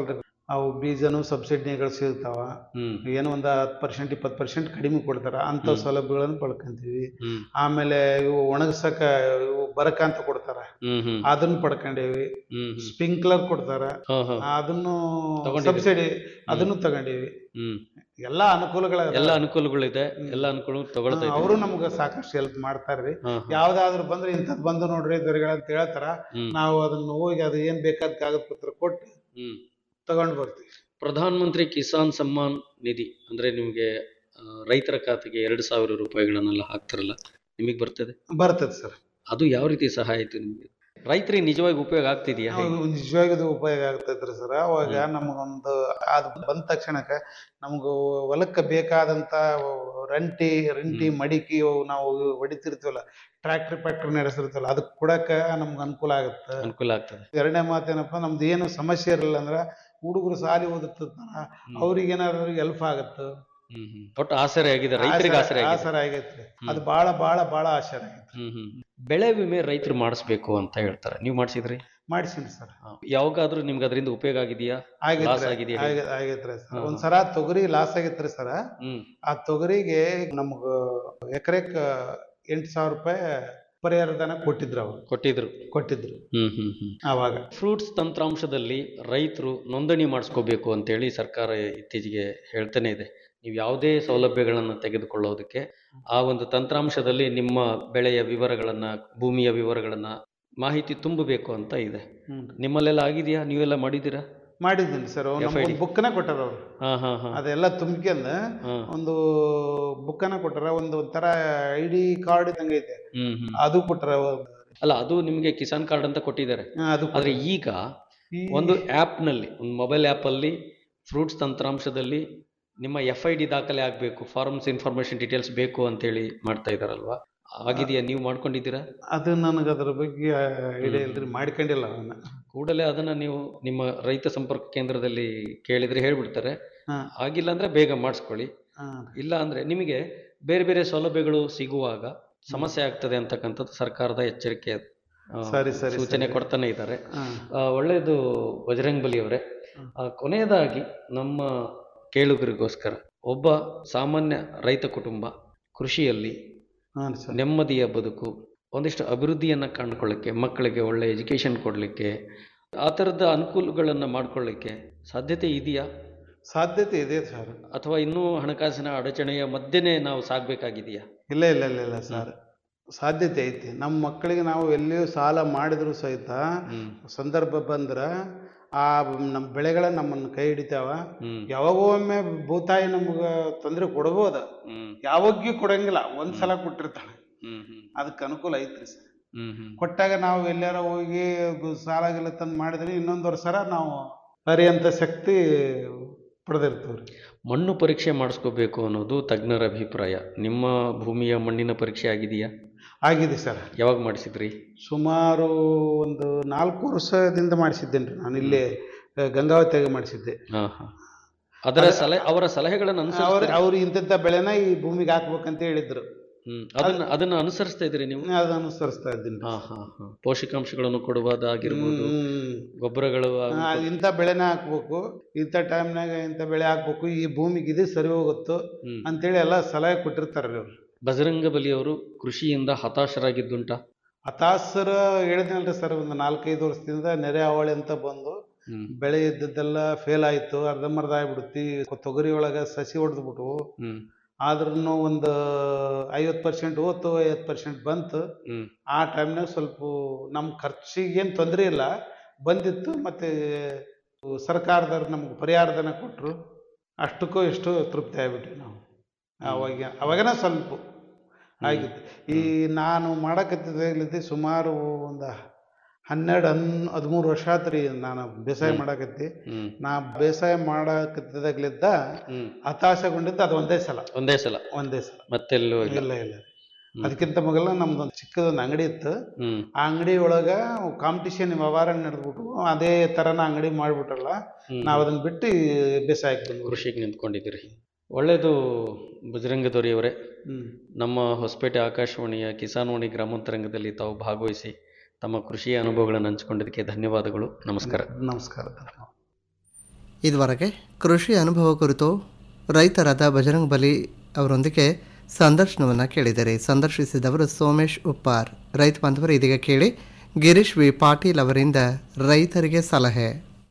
S5: ಅವು ಬೀಜನೂ ಸಬ್ಸಿಡಿಗಳು ಸಿಗ್ತಾವ
S4: ಹ್ಮ್
S5: ಏನೋ ಒಂದು ಹತ್ತು ಪರ್ಸೆಂಟ್ ಇಪ್ಪತ್ತು ಪರ್ಸೆಂಟ್ ಕಡಿಮೆ ಕೊಡ್ತಾರ ಅಂಥ
S4: ಹ್ಮ್.
S5: ಸೌಲಭ್ಯಗಳನ್ನು ಪಡ್ಕೊಂತೀವಿ
S4: ಹ್ಮ್
S5: ಆಮೇಲೆ ಇವು ಒಣಗ್ಸಕ ಇವು ಬರಕ ಅಂತ ಕೊಡ್ತಾರ
S4: ಹ್ಮ್ ಹ್ಮ್
S5: ಅದನ್ನ ಪಡ್ಕೊಂಡೇವಿ
S4: ಹ್ಮ್ ಹ್ಮ್
S5: ಸ್ಪ್ರಿಂಕ್ಲರ್ ಕೊಡ್ತಾರ
S4: ಹಾ ಹಾ
S5: ಅದನ್ನು
S4: ತಗೊಂಡಿದ್ದೀರಿ?
S5: ಸಬ್ಸಿಡಿ ಅದನ್ನು ತಗೊಂಡೀವಿ
S4: ಹ್ಮ್
S5: ಎಲ್ಲಾ ಅನುಕೂಲಗಳ
S4: ಎಲ್ಲ ಅನುಕೂಲಗಳಿದೆ ಎಲ್ಲ ಅನುಕೂಲ ತಗೊಳ್ತಾ ಇದ್ದೀವಿ
S5: ಅವರು ನಮ್ಗೆ ಸಾಕಷ್ಟು ಹೆಲ್ಪ್ ಮಾಡ್ತಾರ್ರಿ
S4: ಹಾ, ಹಾ.
S5: ಯಾವ್ದಾದ್ರು ಬಂದ್ರೆ ಇಂಥದ್ದು ಬಂದು ನೋಡ್ರಿ ದೊರೆಗಳ ಅಂತ ಹೇಳ್ತಾರ
S4: ಹ್ಮ್.
S5: ನಾವು ಅದನ್ನ ಹೋಗಿ ಅದು ಏನ್ ಬೇಕಾದ ಕಾಗದ ಪತ್ರ ಕೊಟ್ಟು
S4: ಹ್ಮ್
S5: ತಗೊಂಡ್ ಬರ್ತೀವಿ
S4: ಪ್ರಧಾನ ಮಂತ್ರಿ ಕಿಸಾನ್ ಸಮ್ಮಾನ್ ನಿಧಿ ಅಂದ್ರೆ ನಿಮ್ಗೆ ಆ, ರೈತರ ಖಾತೆಗೆ ಎರಡು ಸಾವಿರ ರೂಪಾಯಿಗಳನ್ನೆಲ್ಲ ಹಾಕ್ತಾರಲ್ಲ ನಿಮಗೆ ಬರ್ತದೆ
S5: ಬರ್ತದೆ ಸರ್
S4: ಅದು ಯಾವ ರೀತಿ ಸಹಾಯ ಆಯ್ತು ನಿಮ್ಗೆ ರೈತರಿಗೆ ನಿಜವಾಗಿ ಉಪಯೋಗ ಆಗ್ತಿದೆಯಾ ಹೇಗೆ?
S5: ನಿಜವಾಗಿ ಇದು ಉಪಯೋಗ ಆಗ್ತೈತ್ರಿ ಸರ್ ಅವಾಗ ನಮಗೊಂದು ಅದು ಬಂದ ತಕ್ಷಣಕ್ಕೆ ನಮ್ಗೆ ಹೊಲಕ್ಕೆ ಬೇಕಾದಂತ ರಂಟಿ ರಂಟಿ ಮಡಿಕೆ ಅವು ನಾವು ಹೊಡಿತಿರ್ತೀವಲ್ಲ ಟ್ರ್ಯಾಕ್ಟರ್ ಫ್ಯಾಕ್ಟ್ರಿ ನಡೆಸಿರ್ತೀವಲ್ಲ ಅದಕ್ಕೆ ಕೊಡಕ ನಮ್ಗೆ ಅನುಕೂಲ ಆಗುತ್ತೆ
S4: ಅನುಕೂಲ ಆಗ್ತದೆ
S5: ಎರಡನೇ ಮಾತೇನಪ್ಪ ನಮ್ದು ಏನು ಸಮಸ್ಯೆ ಇರಲಿಲ್ಲ ಅಂದ್ರೆ ಹುಡುಗರು ಸಾಲಿ ಓದುತ್ತಿರ್ತಾರ ಅವ್ರಿಗೆ ಏನಾದ್ರು ಹೆಲ್ಪ್ ಆಗತ್ತೆ
S4: ಹ್ಮ್ ಹ್ಮ್ ಒಟ್ಟು ಆಸರೆ ಆಗಿದೆ ರೈತರಿಗೆ ಆಸರೆ ಆಗಿದೆ
S5: ಆಸರ ಆಗೈತ್ರಿ ಅದು ಬಾಳ ಬಾಳ ಬಾಳ ಆಸರ ಆಗೈತ್ರಿ
S4: ಹ್ಮ್ ಹ್ಮ್ ಬೆಳೆ ವಿಮೆ ರೈತರು ಮಾಡಿಸ್ಬೇಕು ಅಂತ ಹೇಳ್ತಾರೆ ನೀವು ಮಾಡಿಸಿದ್ರಿ
S5: ಮಾಡಿಸಿನಿ ಸರ್
S4: ಯಾವಾಗಾದ್ರೂ ನಿಮ್ಗೆ ಅದರಿಂದ ಉಪಯೋಗ ಆಗಿದೆಯಾ ಲಾಸ್
S5: ಆಗೈತ್ರಿ
S4: ಆಗಿದೆಯಾ
S5: ಆಗೈ- ಆಗೈತ್ರಿ ಸರ್
S4: ಹಾ,
S5: ಒಂದ್ಸಲ ತೊಗರಿ ಲಾಸ್ ಆಗೈತ್ರಿ ಸರ್
S4: ಹ್ಮ್
S5: ಆ ತೊಗರಿಗೆ ನಮ್ಗ ಎಕರೆಕ್ ಎಂಟು ಸಾವಿರ ರೂಪಾಯಿ ಪರಿಹಾರಧನ ಕೊಟ್ಟಿದ್ರು ಅವ್ರು
S4: ಕೊಟ್ಟಿದ್ರು
S5: ಕೊಟ್ಟಿದ್ರು
S4: ಹ್ಮ್ ಹ್ಮ್ ಹ್ಮ್
S5: ಆವಾಗ
S4: ಫ್ರೂಟ್ಸ್ ತಂತ್ರಾಂಶದಲ್ಲಿ ರೈತರು ನೋಂದಣಿ ಮಾಡಿಸ್ಕೋಬೇಕು ಅಂತೇಳಿ ಸರ್ಕಾರ ಇತ್ತೀಚೆಗೆ ಹೇಳ್ತಾನೆ ಇದೆ ನೀವು ಯಾವುದೇ ಸೌಲಭ್ಯಗಳನ್ನು ತೆಗೆದುಕೊಳ್ಳೋದಕ್ಕೆ ಆ ಒಂದು ತಂತ್ರಾಂಶದಲ್ಲಿ ನಿಮ್ಮ ಬೆಳೆಯ ವಿವರಗಳನ್ನ ಭೂಮಿಯ ವಿವರಗಳನ್ನ ಮಾಹಿತಿ ತುಂಬಬೇಕು ಅಂತ ಇದೆ
S5: ಹ್ಮ್.
S4: ನಿಮ್ಮಲ್ಲೆಲ್ಲ ಆಗಿದೆಯಾ ನೀವೆಲ್ಲ ಮಾಡಿದ್ದೀರಾ
S5: ಮಾಡಿದ್ದೀನಿ ಸರ್
S4: FID.
S5: ಒಂದು ಬುಕ್ನ ಕೊಟ್ಟಾರ ಅವ್ರು
S4: ಹಾ ಹಾ ಹಾ
S5: ಅದೆಲ್ಲ ತುಂಬ್ಕೊಂಡ್
S4: ಹಾ
S5: ಒಂದು ಬುಕ್ಕನ್ನ ಕೊಟ್ಟಾರ ಒಂದು ಒಂಥರ ಐ ಡಿ ಕಾರ್ಡ್ ಇದ್ದಂಗೆ ಐತೆ
S4: ಹ್ಮ್ ಹ್ಮ್
S5: ಅದು ಕೊಟ್ಟಾರ
S4: ಅಲ್ಲ ಅದು ನಿಮಗೆ ಕಿಸಾನ್ ಕಾರ್ಡ್ ಅಂತ ಕೊಟ್ಟಿದ್ದಾರೆ
S5: ಅದು
S4: ಆದ್ರೆ ಈಗ
S5: ಈ-
S4: ಒಂದು ಆ್ಯಪ್ನಲ್ಲಿ ಒಂದು ಮೊಬೈಲ್ ಆ್ಯಪಲ್ಲಿ ಫ್ರೂಟ್ಸ್ ತಂತ್ರಾಂಶದಲ್ಲಿ ನಿಮ್ಮ ಎಫ್ ಐ ಡಿ ದಾಖಲೆ ಆಗಬೇಕು ಫಾರ್ಮ್ಸ್ ಇನ್ಫಾರ್ಮೇಶನ್ ಡೀಟೇಲ್ಸ್ ಬೇಕು ಅಂತೇಳಿ ಮಾಡ್ತಾ ಇದ್ದಾರಲ್ವಾ ಆಗಿದೆಯಾ ನೀವು ಮಾಡ್ಕೊಂಡಿದ್ದೀರಾ
S5: ಅದು ನನಗೆ ಅದ್ರ ಬಗ್ಗೆ ಐಡಿಯಾ ಇಲ್ರಿ ಮಾಡ್ಕೊಂಡಿಲ್ಲ ಅವನ್ನ
S4: ಕೂಡಲೇ ಅದನ್ನ ನೀವು ನಿಮ್ಮ ರೈತ ಸಂಪರ್ಕ ಕೇಂದ್ರದಲ್ಲಿ ಕೇಳಿದ್ರೆ ಹೇಳ್ಬಿಡ್ತಾರೆ
S5: ಹಾ.
S4: ಆಗಿಲ್ಲ ಅಂದ್ರೆ ಬೇಗ ಮಾಡಿಸ್ಕೊಳ್ಳಿ
S5: ಹಾ.
S4: ಇಲ್ಲ ಅಂದ್ರೆ ನಿಮಗೆ ಬೇರೆ ಬೇರೆ ಸೌಲಭ್ಯಗಳು ಸಿಗುವಾಗ ಸಮಸ್ಯೆ ಆಗ್ತದೆ ಅಂತಕ್ಕಂಥದ್ದು ಸರ್ಕಾರದ ಎಚ್ಚರಿಕೆ ಆ,
S5: ಸರಿ, ಸರಿ,
S4: ಸೂಚನೆ
S5: ಸರಿ.
S4: ಕೊಡ್ತಾನೆ ಇದ್ದಾರೆ
S5: ಹಾ.
S4: ಆ, ಒಳ್ಳೆಯದು ಬಜರಂಗ್ ಬಲಿ ಅವರೇ ಆ, ಕೊನೆಯದಾಗಿ ನಮ್ಮ ಕೇಳುಗರಿಗೋಸ್ಕರ ಒಬ್ಬ ಸಾಮಾನ್ಯ ರೈತ ಕುಟುಂಬ ಕೃಷಿಯಲ್ಲಿ
S5: ಹಾಂ ಸರ್
S4: ನೆಮ್ಮದಿಯ ಬದುಕು ಒಂದಿಷ್ಟು ಅಭಿವೃದ್ಧಿಯನ್ನು ಕಂಡುಕೊಳ್ಳಿಕ್ಕೆ ಮಕ್ಕಳಿಗೆ ಒಳ್ಳೆ ಎಜುಕೇಶನ್ ಕೊಡಲಿಕ್ಕೆ ಆ ಥರದ ಅನುಕೂಲಗಳನ್ನು ಮಾಡ್ಕೊಳ್ಳಿಕ್ಕೆ ಸಾಧ್ಯತೆ ಇದೆಯಾ
S5: ಸಾಧ್ಯತೆ ಇದೆ ಸರ್
S4: ಅಥವಾ ಇನ್ನೂ ಹಣಕಾಸಿನ ಅಡಚಣೆಯ ಮಧ್ಯೆನೇ ನಾವು ಸಾಗಬೇಕಾಗಿದೆಯಾ
S5: ಇಲ್ಲ ಇಲ್ಲ ಇಲ್ಲ ಇಲ್ಲ ಸರ್ ಸಾಧ್ಯತೆ ಐತಿ ನಮ್ಮ ಮಕ್ಕಳಿಗೆ ನಾವು ಎಲ್ಲಿಯೂ ಸಾಲ ಮಾಡಿದ್ರು ಸಹಿತ
S4: ಹ್ಮ್
S5: ಸಂದರ್ಭ ಬಂದ್ರೆ ಆ ನಮ್ಮ ಬೆಳೆಗಳ ನಮ್ಮನ್ನು ಕೈ ಹಿಡಿತಾವ
S4: ಹ್ಮ್
S5: ಯಾವಾಗೋ ಒಮ್ಮೆ ಭೂತಾಯಿ ನಮ್ಗೆ ತೊಂದರೆ ಕೊಡ್ಬೋದು
S4: ಹ್ಮ್
S5: ಯಾವಾಗ್ಯೂ ಕೊಡಂಗಿಲ್ಲ ಒಂದ್ ಸಲ ಕೊಟ್ಟಿರ್ತಾಳೆ
S4: ಹ್ಮ್ ಹ್ಮ್
S5: ಅದಕ್ಕೆ ಅನುಕೂಲ ಐತ್ರಿ ಸರ್
S4: ಹ್ಮ್ ಹ್ಮ್
S5: ಕೊಟ್ಟಾಗ ನಾವು ಎಲ್ಲಾರ ಹೋಗಿ ಬ- ಸಾಲ ಗಿಲ ತಂದು ಮಾಡಿದ್ರೆ ಇನ್ನೊಂದು ವರ್ಷ ನಾವು ಹರಿಯಂತ ಶಕ್ತಿ ಪಡೆದಿರ್ತೀವ್ರಿ
S4: ಮಣ್ಣು ಪರೀಕ್ಷೆ ಮಾಡಿಸ್ಕೋಬೇಕು ಅನ್ನೋದು ತಜ್ಞರ ಅಭಿಪ್ರಾಯ ನಿಮ್ಮ ಭೂಮಿಯ ಮಣ್ಣಿನ ಪರೀಕ್ಷೆ ಆಗಿದೆಯಾ
S5: ಆಗಿದೆ ಸರ್
S4: ಯಾವಾಗ ಮಾಡಿಸಿದ್ರಿ
S5: ಸುಮಾರು ಒಂದು ನಾಲ್ಕು ವರ್ಷದಿಂದ ಮಾಡಿಸಿದ್ದೇನೆ ರೀ ನಾನು ಇಲ್ಲೇ ಆ, ಗಂಗಾವತಿಯಾಗ ಮಾಡಿಸಿದ್ದೆ
S4: ಹಾ ಹಾ ಅದರ ಸಲಹೆ ಅವರ ಸಲಹೆಗಳನ್ನು
S5: ಅವ್ರು
S4: ಅನುಸರಿಸ್ತಾ
S5: ಅವ್ರು ಇಂಥದ್ದ ಬೆಳೆನ ಈ ಭೂಮಿಗೆ ಹಾಕ್ಬೇಕಂತ ಹೇಳಿದ್ರು
S4: ಹ್ಮ್ ಅದನ್ನ ಅದನ್ನ ಅನುಸರಿಸ್ತಾ ಇದ್ರಿ ನೀವು
S5: ಅದನ್ನ ಅನುಸರಿಸ್ತಾ ಇದ್ದೀನಿ
S4: ಹಾ ಹಾ ಹಾ ಪೋಷಕಾಂಶಗಳನ್ನು ಕೊಡುವುದಾಗಿರ್ಬೋದು ಗೊಬ್ಬರಗಳು
S5: ಆ, ಇಂಥ ಬೆಳೆನ ಹಾಕ್ಬೇಕು ಇಂಥ ಟೈಮ್ನಾಗ ಇಂಥ ಬೆಳೆ ಹಾಕ್ಬೇಕು ಈ ಭೂಮಿಗೆ ಇದು ಸರಿ ಹೋಗುತ್ತೋ
S4: ಹ್ಮ್.
S5: ಅಂತೇಳಿ ಎಲ್ಲ ಸಲಹೆ ಕೊಟ್ಟಿರ್ತಾರೆ ಅವ್ರು
S4: ಬಜರಂಗ ಬಲಿಯವರು ಕೃಷಿಯಿಂದ ಹತಾಶರಾಗಿದ್ದುಂಟ
S5: ಹತಾಸರ ಹೇಳಿದ್ನಲ್ರಿ ಸರ್ ಒಂದು ನಾಲ್ಕೈದು ವರ್ಷದಿಂದ ನೆರೆ ಹಾವಳಿ ಅಂತ ಬಂದು
S4: ಹ್ಮ್
S5: ಬೆಳೆ ಇದ್ದದ್ದೆಲ್ಲ ಫೇಲ್ ಆಯ್ತು ಅರ್ಧಂಬರ್ಧ ಆಗ್ಬಿಡ್ತಿ ತೊಗರಿ ಒಳಗೆ ಸಸಿ ಹೊಡೆದ್ಬಿಟ್ಟು
S4: ಹ್ಮ್
S5: ಆದ್ರೂ ಒಂದು ಐವತ್ತು ಪರ್ಸೆಂಟ್ ಹೋತು ಐವತ್ತು ಪರ್ಸೆಂಟ್ ಬಂತು
S4: ಹ್ಮ್
S5: ಆ ಟೈಮ್ನಾಗ ಸ್ವಲ್ಪ ನಮ್ಮ ಖರ್ಚಿಗೇನು ತೊಂದರೆ ಇಲ್ಲ ಬಂದಿತ್ತು ಮತ್ತು ಸರ್ಕಾರದವ್ರು ನಮ್ಗೆ ಪರಿಹಾರಧನ ಕೊಟ್ಟರು ಅಷ್ಟಕ್ಕೂ ಇಷ್ಟು ತೃಪ್ತಿ ಆಗ್ಬಿಟ್ವಿ ನಾವು ಅವಾಗ ಅವಾಗನ ಸ್ವಲ್ಪ ಆಗಿತ್ತು ಈ ನಾನು ಮಾಡಕತ್ತಿದ್ದಾಗಲಿದ್ದೆ ಸುಮಾರು ಒಂದು ಹನ್ನೆರಡು ಹನ್ ಹದಿಮೂರು ವರ್ಷ ಆತು ರೀ ನಾನು ಬೇಸಾಯ ಮಾಡಕತ್ತಿ
S4: ಹ್ಮ್
S5: ನಾ ಬೇಸಾಯ ಮಾಡಕತ್ತಿದಾಗ್ಲಿದ್ದ
S4: ಹ್ಮ್
S5: ಹತಾಶಗೊಂಡಿದ್ದು ಅದು ಒಂದೇ ಸಲ
S4: ಒಂದೇ ಸಲ
S5: ಒಂದೇ ಸಲ
S4: ಮತ್ತೆಲ್ಲೂ ಇಲ್ಲ
S5: ಇಲ್ಲ ಇಲ್ಲ ಅದಕ್ಕಿಂತ ಮೊದಲ ನಮ್ದೊಂದು ಚಿಕ್ಕದೊಂದು ಅಂಗಡಿ ಇತ್ತು
S4: ಹ್ಮ್
S5: ಆ ಅಂಗಡಿ ಒಳಗ ಕಾಂಪಿಟಿಷನ್ ವ್ಯವಹಾರ ನಡೆದ್ಬಿಟ್ಟು ಅದೇ ತರನ ಅಂಗಡಿ ಮಾಡ್ಬಿಟ್ರಲ್ಲ
S4: ಹ್ಮ್.
S5: ನಾವು ಅದನ್ನ ಬಿಟ್ಟು ಈ ಬೇಸಾಯಕ್ಕೆ ಬಂದ್ವಿ
S4: ಕೃಷಿಗೆ ನಿಂತ್ಕೊಂಡಿದ್ದೀರಿ ಒಳ್ಳೆಯದು ಬಜರಂಗ ದೊರೆಯವರೇ
S5: ಹ್ಮ್
S4: ನಮ್ಮ ಹೊಸಪೇಟೆ ಆಕಾಶವಾಣಿಯ ಕಿಸಾನ್ವಾಣಿ ಗ್ರಾಮಾಂತರಂಗದಲ್ಲಿ ತಾವು ಭಾಗವಹಿಸಿ ತಮ್ಮ ಕೃಷಿಯ ಅನುಭವಗಳನ್ನು ಹಂಚಿಕೊಂಡಿದ್ದಕ್ಕೆ ಧನ್ಯವಾದಗಳು ನಮಸ್ಕಾರ
S5: ನಮಸ್ಕಾರ
S2: ಇದುವರೆಗೆ ಕೃಷಿ ಅನುಭವ ಕುರಿತು ರೈತರಾದ ಬಜರಂಗ್ ಬಲಿ ಅವರೊಂದಿಗೆ ಸಂದರ್ಶನವನ್ನು ಕೇಳಿದರೆ ಸಂದರ್ಶಿಸಿದವರು ಸೋಮೇಶ್ ಉಪ್ಪಾರ್ ರೈತ ಬಾಂಧವರು ಇದೀಗ ಕೇಳಿ ಗಿರೀಶ್ ವಿ ಪಾಟೀಲ್ ಅವರಿಂದ ರೈತರಿಗೆ ಸಲಹೆ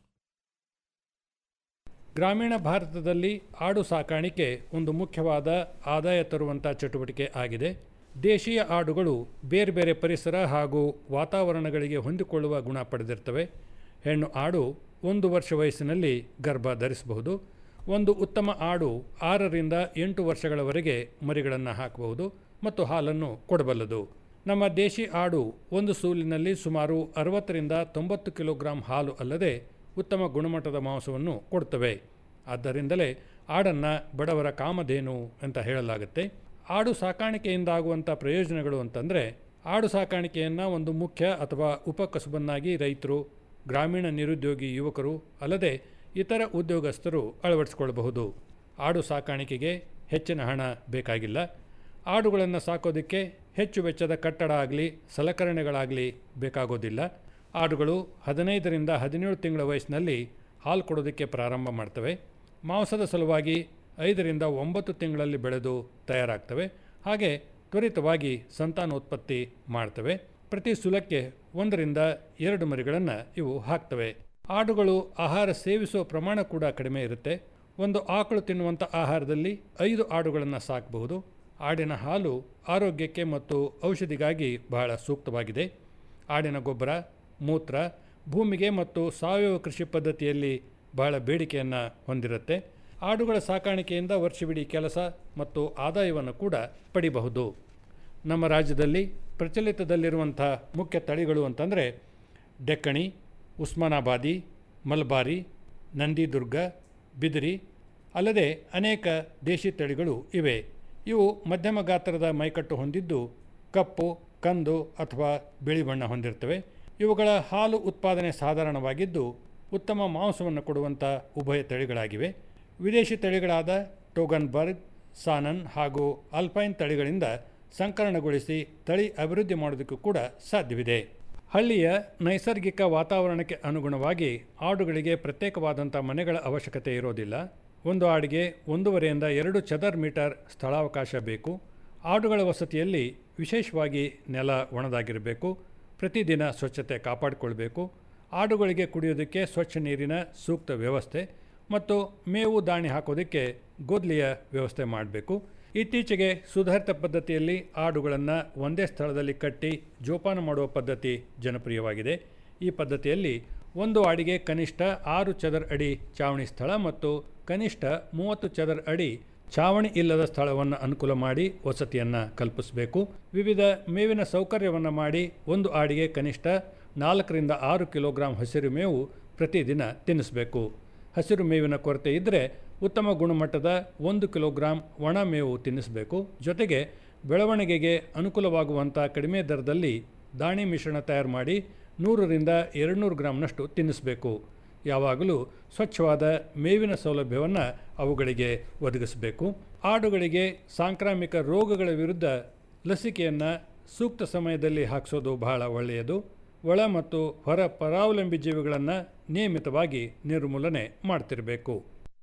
S3: ಗ್ರಾಮೀಣ ಭಾರತದಲ್ಲಿ ಆಡು ಸಾಕಾಣಿಕೆ ಒಂದು ಮುಖ್ಯವಾದ ಆದಾಯ ತರುವಂಥ ಚಟುವಟಿಕೆ ಆಗಿದೆ ದೇಶೀಯ ಆಡುಗಳು ಬೇರೆ ಬೇರೆ ಪರಿಸರ ಹಾಗೂ ವಾತಾವರಣಗಳಿಗೆ ಹೊಂದಿಕೊಳ್ಳುವ ಗುಣ ಪಡೆದಿರ್ತವೆ ಹೆಣ್ಣು ಆಡು ಒಂದು ವರ್ಷ ವಯಸ್ಸಿನಲ್ಲಿ ಗರ್ಭ ಧರಿಸಬಹುದು ಒಂದು ಉತ್ತಮ ಆಡು ಆರರಿಂದ ಎಂಟು ವರ್ಷಗಳವರೆಗೆ ಮರಿಗಳನ್ನು ಹಾಕಬಹುದು ಮತ್ತು ಹಾಲನ್ನು ಕೊಡಬಲ್ಲದು ನಮ್ಮ ದೇಶಿ ಆಡು ಒಂದು ಸೂಲಿನಲ್ಲಿ ಸುಮಾರು ಅರವತ್ತರಿಂದ ತೊಂಬತ್ತು ಕಿಲೋಗ್ರಾಂ ಹಾಲು ಅಲ್ಲದೆ ಉತ್ತಮ ಗುಣಮಟ್ಟದ ಮಾಂಸವನ್ನು ಕೊಡ್ತವೆ ಆದ್ದರಿಂದಲೇ ಆಡನ್ನು ಬಡವರ ಕಾಮಧೇನು ಅಂತ ಹೇಳಲಾಗುತ್ತೆ ಆಡು ಸಾಕಾಣಿಕೆಯಿಂದ ಆಗುವಂಥ ಪ್ರಯೋಜನಗಳು ಅಂತಂದರೆ ಆಡು ಸಾಕಾಣಿಕೆಯನ್ನು ಒಂದು ಮುಖ್ಯ ಅಥವಾ ಉಪಕಸುಬನ್ನಾಗಿ ರೈತರು ಗ್ರಾಮೀಣ ನಿರುದ್ಯೋಗಿ ಯುವಕರು ಅಲ್ಲದೆ ಇತರ ಉದ್ಯೋಗಸ್ಥರು ಅಳವಡಿಸಿಕೊಳ್ಳಬಹುದು ಆಡು ಸಾಕಾಣಿಕೆಗೆ ಹೆಚ್ಚಿನ ಹಣ ಬೇಕಾಗಿಲ್ಲ ಆಡುಗಳನ್ನು ಸಾಕೋದಕ್ಕೆ ಹೆಚ್ಚು ವೆಚ್ಚದ ಕಟ್ಟಡ ಆಗಲಿ ಸಲಕರಣೆಗಳಾಗಲಿ ಬೇಕಾಗೋದಿಲ್ಲ ಆಡುಗಳು ಹದಿನೈದರಿಂದ ಹದಿನೇಳು ತಿಂಗಳ ವಯಸ್ಸಿನಲ್ಲಿ ಹಾಲು ಕೊಡೋದಕ್ಕೆ ಪ್ರಾರಂಭ ಮಾಡ್ತವೆ ಮಾಂಸದ ಸಲುವಾಗಿ ಐದರಿಂದ ಒಂಬತ್ತು ತಿಂಗಳಲ್ಲಿ ಬೆಳೆದು ತಯಾರಾಗ್ತವೆ ಹಾಗೆ ತ್ವರಿತವಾಗಿ ಸಂತಾನೋತ್ಪತ್ತಿ ಮಾಡ್ತವೆ ಪ್ರತಿ ಸುಲಕ್ಕೆ ಒಂದರಿಂದ ಎರಡು ಮರಿಗಳನ್ನು ಇವು ಹಾಕ್ತವೆ ಆಡುಗಳು ಆಹಾರ ಸೇವಿಸುವ ಪ್ರಮಾಣ ಕೂಡ ಕಡಿಮೆ ಇರುತ್ತೆ ಒಂದು ಆಕಳು ತಿನ್ನುವಂಥ ಆಹಾರದಲ್ಲಿ ಐದು ಆಡುಗಳನ್ನು ಸಾಕಬಹುದು ಆಡಿನ ಹಾಲು ಆರೋಗ್ಯಕ್ಕೆ ಮತ್ತು ಔಷಧಿಗಾಗಿ ಬಹಳ ಸೂಕ್ತವಾಗಿದೆ ಆಡಿನ ಗೊಬ್ಬರ ಮೂತ್ರ ಭೂಮಿಗೆ ಮತ್ತು ಸಾವಯವ ಕೃಷಿ ಪದ್ಧತಿಯಲ್ಲಿ ಬಹಳ ಬೇಡಿಕೆಯನ್ನು ಹೊಂದಿರುತ್ತೆ ಆಡುಗಳ ಸಾಕಾಣಿಕೆಯಿಂದ ವರ್ಷವಿಡೀ ಕೆಲಸ ಮತ್ತು ಆದಾಯವನ್ನು ಕೂಡ ಪಡಿಬಹುದು ನಮ್ಮ ರಾಜ್ಯದಲ್ಲಿ ಪ್ರಚಲಿತದಲ್ಲಿರುವಂಥ ಮುಖ್ಯ ತಳಿಗಳು ಅಂತಂದರೆ ಡೆಕ್ಕಣಿ ಉಸ್ಮಾನಾಬಾದಿ ಮಲ್ಬಾರಿ ನಂದಿದುರ್ಗ ಬಿದಿರಿ ಅಲ್ಲದೆ ಅನೇಕ ದೇಶಿ ತಳಿಗಳು ಇವೆ ಇವು ಮಧ್ಯಮ ಗಾತ್ರದ ಮೈಕಟ್ಟು ಹೊಂದಿದ್ದು ಕಪ್ಪು ಕಂದು ಅಥವಾ ಬಿಳಿ ಬಣ್ಣ ಹೊಂದಿರ್ತವೆ ಇವುಗಳ ಹಾಲು ಉತ್ಪಾದನೆ ಸಾಧಾರಣವಾಗಿದ್ದು ಉತ್ತಮ ಮಾಂಸವನ್ನು ಕೊಡುವಂಥ ಉಭಯ ತಳಿಗಳಾಗಿವೆ ವಿದೇಶಿ ತಳಿಗಳಾದ ಟೋಗನ್ಬರ್ಗ್ ಸಾನನ್ ಹಾಗೂ ಅಲ್ಪೈನ್ ತಳಿಗಳಿಂದ ಸಂಕಲನಗೊಳಿಸಿ ತಳಿ ಅಭಿವೃದ್ಧಿ ಮಾಡೋದಕ್ಕೂ ಕೂಡ ಸಾಧ್ಯವಿದೆ ಹಳ್ಳಿಯ ನೈಸರ್ಗಿಕ ವಾತಾವರಣಕ್ಕೆ ಅನುಗುಣವಾಗಿ ಆಡುಗಳಿಗೆ ಪ್ರತ್ಯೇಕವಾದಂಥ ಮನೆಗಳ ಅವಶ್ಯಕತೆ ಇರೋದಿಲ್ಲ ಒಂದು ಆಡಿಗೆ ಒಂದೂವರೆಯಿಂದ ಎರಡು ಚದರ್ ಮೀಟರ್ ಸ್ಥಳಾವಕಾಶ ಬೇಕು ಆಡುಗಳ ವಸತಿಯಲ್ಲಿ ವಿಶೇಷವಾಗಿ ನೆಲ ಒಣದಾಗಿರಬೇಕು ಪ್ರತಿದಿನ ಸ್ವಚ್ಛತೆ ಕಾಪಾಡಿಕೊಳ್ಬೇಕು ಆಡುಗಳಿಗೆ ಕುಡಿಯೋದಕ್ಕೆ ಸ್ವಚ್ಛ ನೀರಿನ ಸೂಕ್ತ ವ್ಯವಸ್ಥೆ ಮತ್ತು ಮೇವು ದಾಣಿ ಹಾಕೋದಕ್ಕೆ ಗೋದ್ಲಿಯ ವ್ಯವಸ್ಥೆ ಮಾಡಬೇಕು ಇತ್ತೀಚೆಗೆ ಸುಧಾರಿತ ಪದ್ಧತಿಯಲ್ಲಿ ಆಡುಗಳನ್ನು ಒಂದೇ ಸ್ಥಳದಲ್ಲಿ ಕಟ್ಟಿ ಜೋಪಾನ ಮಾಡುವ ಪದ್ಧತಿ ಜನಪ್ರಿಯವಾಗಿದೆ ಈ ಪದ್ಧತಿಯಲ್ಲಿ ಒಂದು ಆಡಿಗೆ ಕನಿಷ್ಠ ಆರು ಚದರ್ ಅಡಿ ಚಾವಣಿ ಸ್ಥಳ ಮತ್ತು ಕನಿಷ್ಠ ಮೂವತ್ತು ಚದರ್ ಅಡಿ ಚಾವಣಿ ಇಲ್ಲದ ಸ್ಥಳವನ್ನು ಅನುಕೂಲ ಮಾಡಿ ವಸತಿಯನ್ನು ಕಲ್ಪಿಸಬೇಕು ವಿವಿಧ ಮೇವಿನ ಸೌಕರ್ಯವನ್ನು ಮಾಡಿ ಒಂದು ಆಡಿಗೆ ಕನಿಷ್ಠ ನಾಲ್ಕರಿಂದ ಆರು ಕಿಲೋಗ್ರಾಂ ಹಸಿರು ಮೇವು ಪ್ರತಿದಿನ ತಿನ್ನಿಸಬೇಕು ಹಸಿರು ಮೇವಿನ ಕೊರತೆ ಇದ್ದರೆ ಉತ್ತಮ ಗುಣಮಟ್ಟದ ಒಂದು ಕಿಲೋಗ್ರಾಂ ಒಣ ಮೇವು ತಿನ್ನಿಸಬೇಕು ಜೊತೆಗೆ ಬೆಳವಣಿಗೆಗೆ ಅನುಕೂಲವಾಗುವಂಥ ಕಡಿಮೆ ದರದಲ್ಲಿ ದಾಣಿ ಮಿಶ್ರಣ ತಯಾರು ಮಾಡಿ ನೂರರಿಂದ ಎರಡುನೂರು ಗ್ರಾಂನಷ್ಟು ತಿನ್ನಿಸಬೇಕು ಯಾವಾಗಲೂ ಸ್ವಚ್ಛವಾದ ಮೇವಿನ ಸೌಲಭ್ಯವನ್ನು ಅವುಗಳಿಗೆ ಒದಗಿಸಬೇಕು ಆಡುಗಳಿಗೆ ಸಾಂಕ್ರಾಮಿಕ ರೋಗಗಳ ವಿರುದ್ಧ ಲಸಿಕೆಯನ್ನು ಸೂಕ್ತ ಸಮಯದಲ್ಲಿ ಹಾಕಿಸೋದು ಬಹಳ ಒಳ್ಳೆಯದು ಒಳ ಮತ್ತು ಹೊರ ಪರಾವಲಂಬಿ ಜೀವಿಗಳನ್ನು ನಿಯಮಿತವಾಗಿ ನಿರ್ಮೂಲನೆ ಮಾಡ್ತಿರಬೇಕು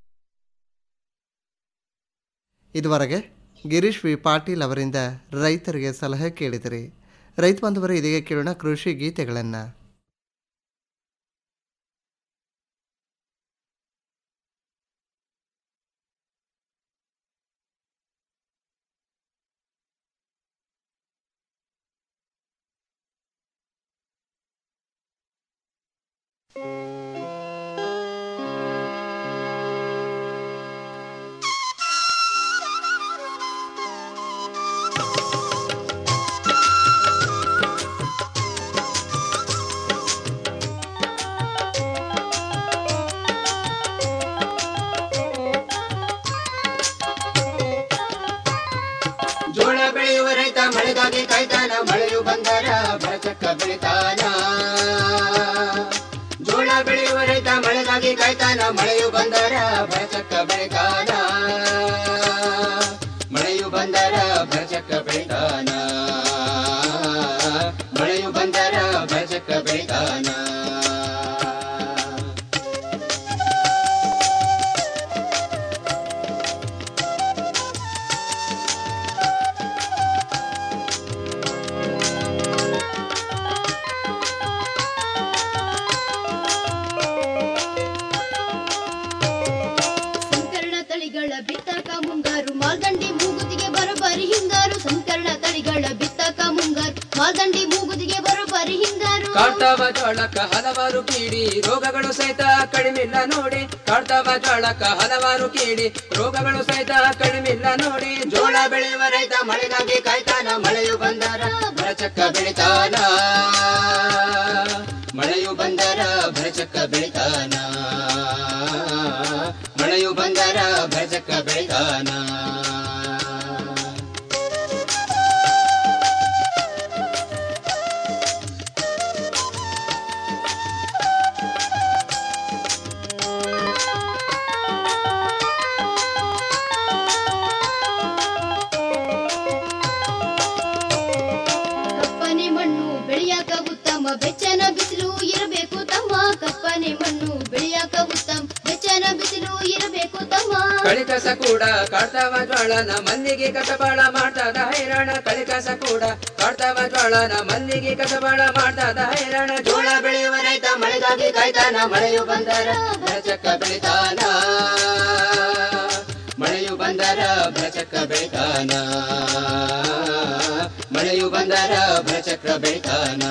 S2: ಇದುವರೆಗೆ ಗಿರೀಶ್ ವಿ ಪಾಟೀಲ್ ಅವರಿಂದ ರೈತರಿಗೆ ಸಲಹೆ ಕೇಳಿದಿರಿ ರೈತ ಬಾಂಧವರು ಇದೀಗ ಕೇಳೋಣ ಕೃಷಿ ಗೀತೆಗಳನ್ನು
S6: ಜೋಳ ಬೆಳೆಯುವ ರೈತ ಮಳೆಗಾಗಿ ಕಾಯ್ತಾನ ಮಳೆಯು ಬಂದರ ಭರಚಕ್ಕ ಬೆಳಿತಾನ ಜೋಳ ಬೆಳೆಯುವ ರೈತ ಮಳೆಗಾಗಿ ಕಾಯ್ತಾನ ಮಳೆಯು ಬಂದರ ಭರಚಕ್ಕ ಬೆಳಿತಾನ ಮಳೆಯು ಬಂದರ ಭರಚಕ್ಕ ಬೆಳಿತಾನ ಮಳೆಯು ಬಂದರ ಭರಚಕ್ಕ ಬೆಳಿತಾನ
S7: ಕಾಡ್ತಾವ ಜೋಳಕ್ಕ ಹಲವಾರು ಕೀಡಿ ರೋಗಗಳು ಸಹಿತ ಕಡಿಮಿಲ್ಲ ನೋಡಿ ಕಾಡ್ತಾವ ಜೋಳಕ್ಕ ಹಲವಾರು ಕೀಡಿ ರೋಗಗಳು ಸಹಿತ ಕಡಿಮಿಲ್ಲ ನೋಡಿ
S6: ಜೋಳ ಬೆಳೆಯುವ ರೈತ ಮಳೆಗಾಗಿ ಕಾಯ್ತಾನ ಮಳೆಯು ಬಂದರ ಭರಚಕ್ಕ ಬೆಳಿತಾನ ಮಳೆಯು ಬಂದರ ಭರಚಕ್ಕ ಬೆಳಿತಾನ ಮಳೆಯು ಬಂದರ ಭರಚಕ್ಕ ಬೆಳಿತಾನ
S8: ಕಪ್ಪನೆ ಮಣ್ಣು ಬೆಳೆಯಾಕ ಉತ್ತಮ ಬೆಚ್ಚನ ಬಿಸಿಲು ಇರಬೇಕು ತಮ್ಮ ಕಪ್ಪನೆ ಮಣ್ಣು ಬೆಳೆಯಾಕ ಉತ್ತಮ ಬೆಚ್ಚನ ಬಿಸಿಲು ಇರಬೇಕು ತಮ್ಮ
S7: ಕಳಿಕಸ ಕೂಡ ಕಾಡ್ತಾವ ಜ್ವಾಳನ ಮಲ್ಲಿಗೆ ಕಸಬಾಳ ಮಾಡ್ತಾದ ಹೈರಾಣ ಕಳಿಕಸ ಕೂಡ ಕಾಡ್ತಾವ ಜ್ವಾಳನ ಮಲ್ಲಿಗೆ ಕಸಬಾಳ ಮಾಡ್ತಾದ ಹೈರಾಣ
S6: ಜೋಳ ಬೆಳೆಯುವ ರೈತ ಮಳೆಗಾಗಿ ಕಾಯ್ತಾನ ಮಳೆಯು ಬಂದರ ಭರಚಕ್ಕ ಬೆಳಿತಾನ ಮಳೆಯು ಬಂದರ ಭರಚಕ್ಕ ಬೆಳಿತಾನ ಮಳೆಯು ಬಂದರ ಭರಚಕ್ರ ಬೆಳಿತಾನ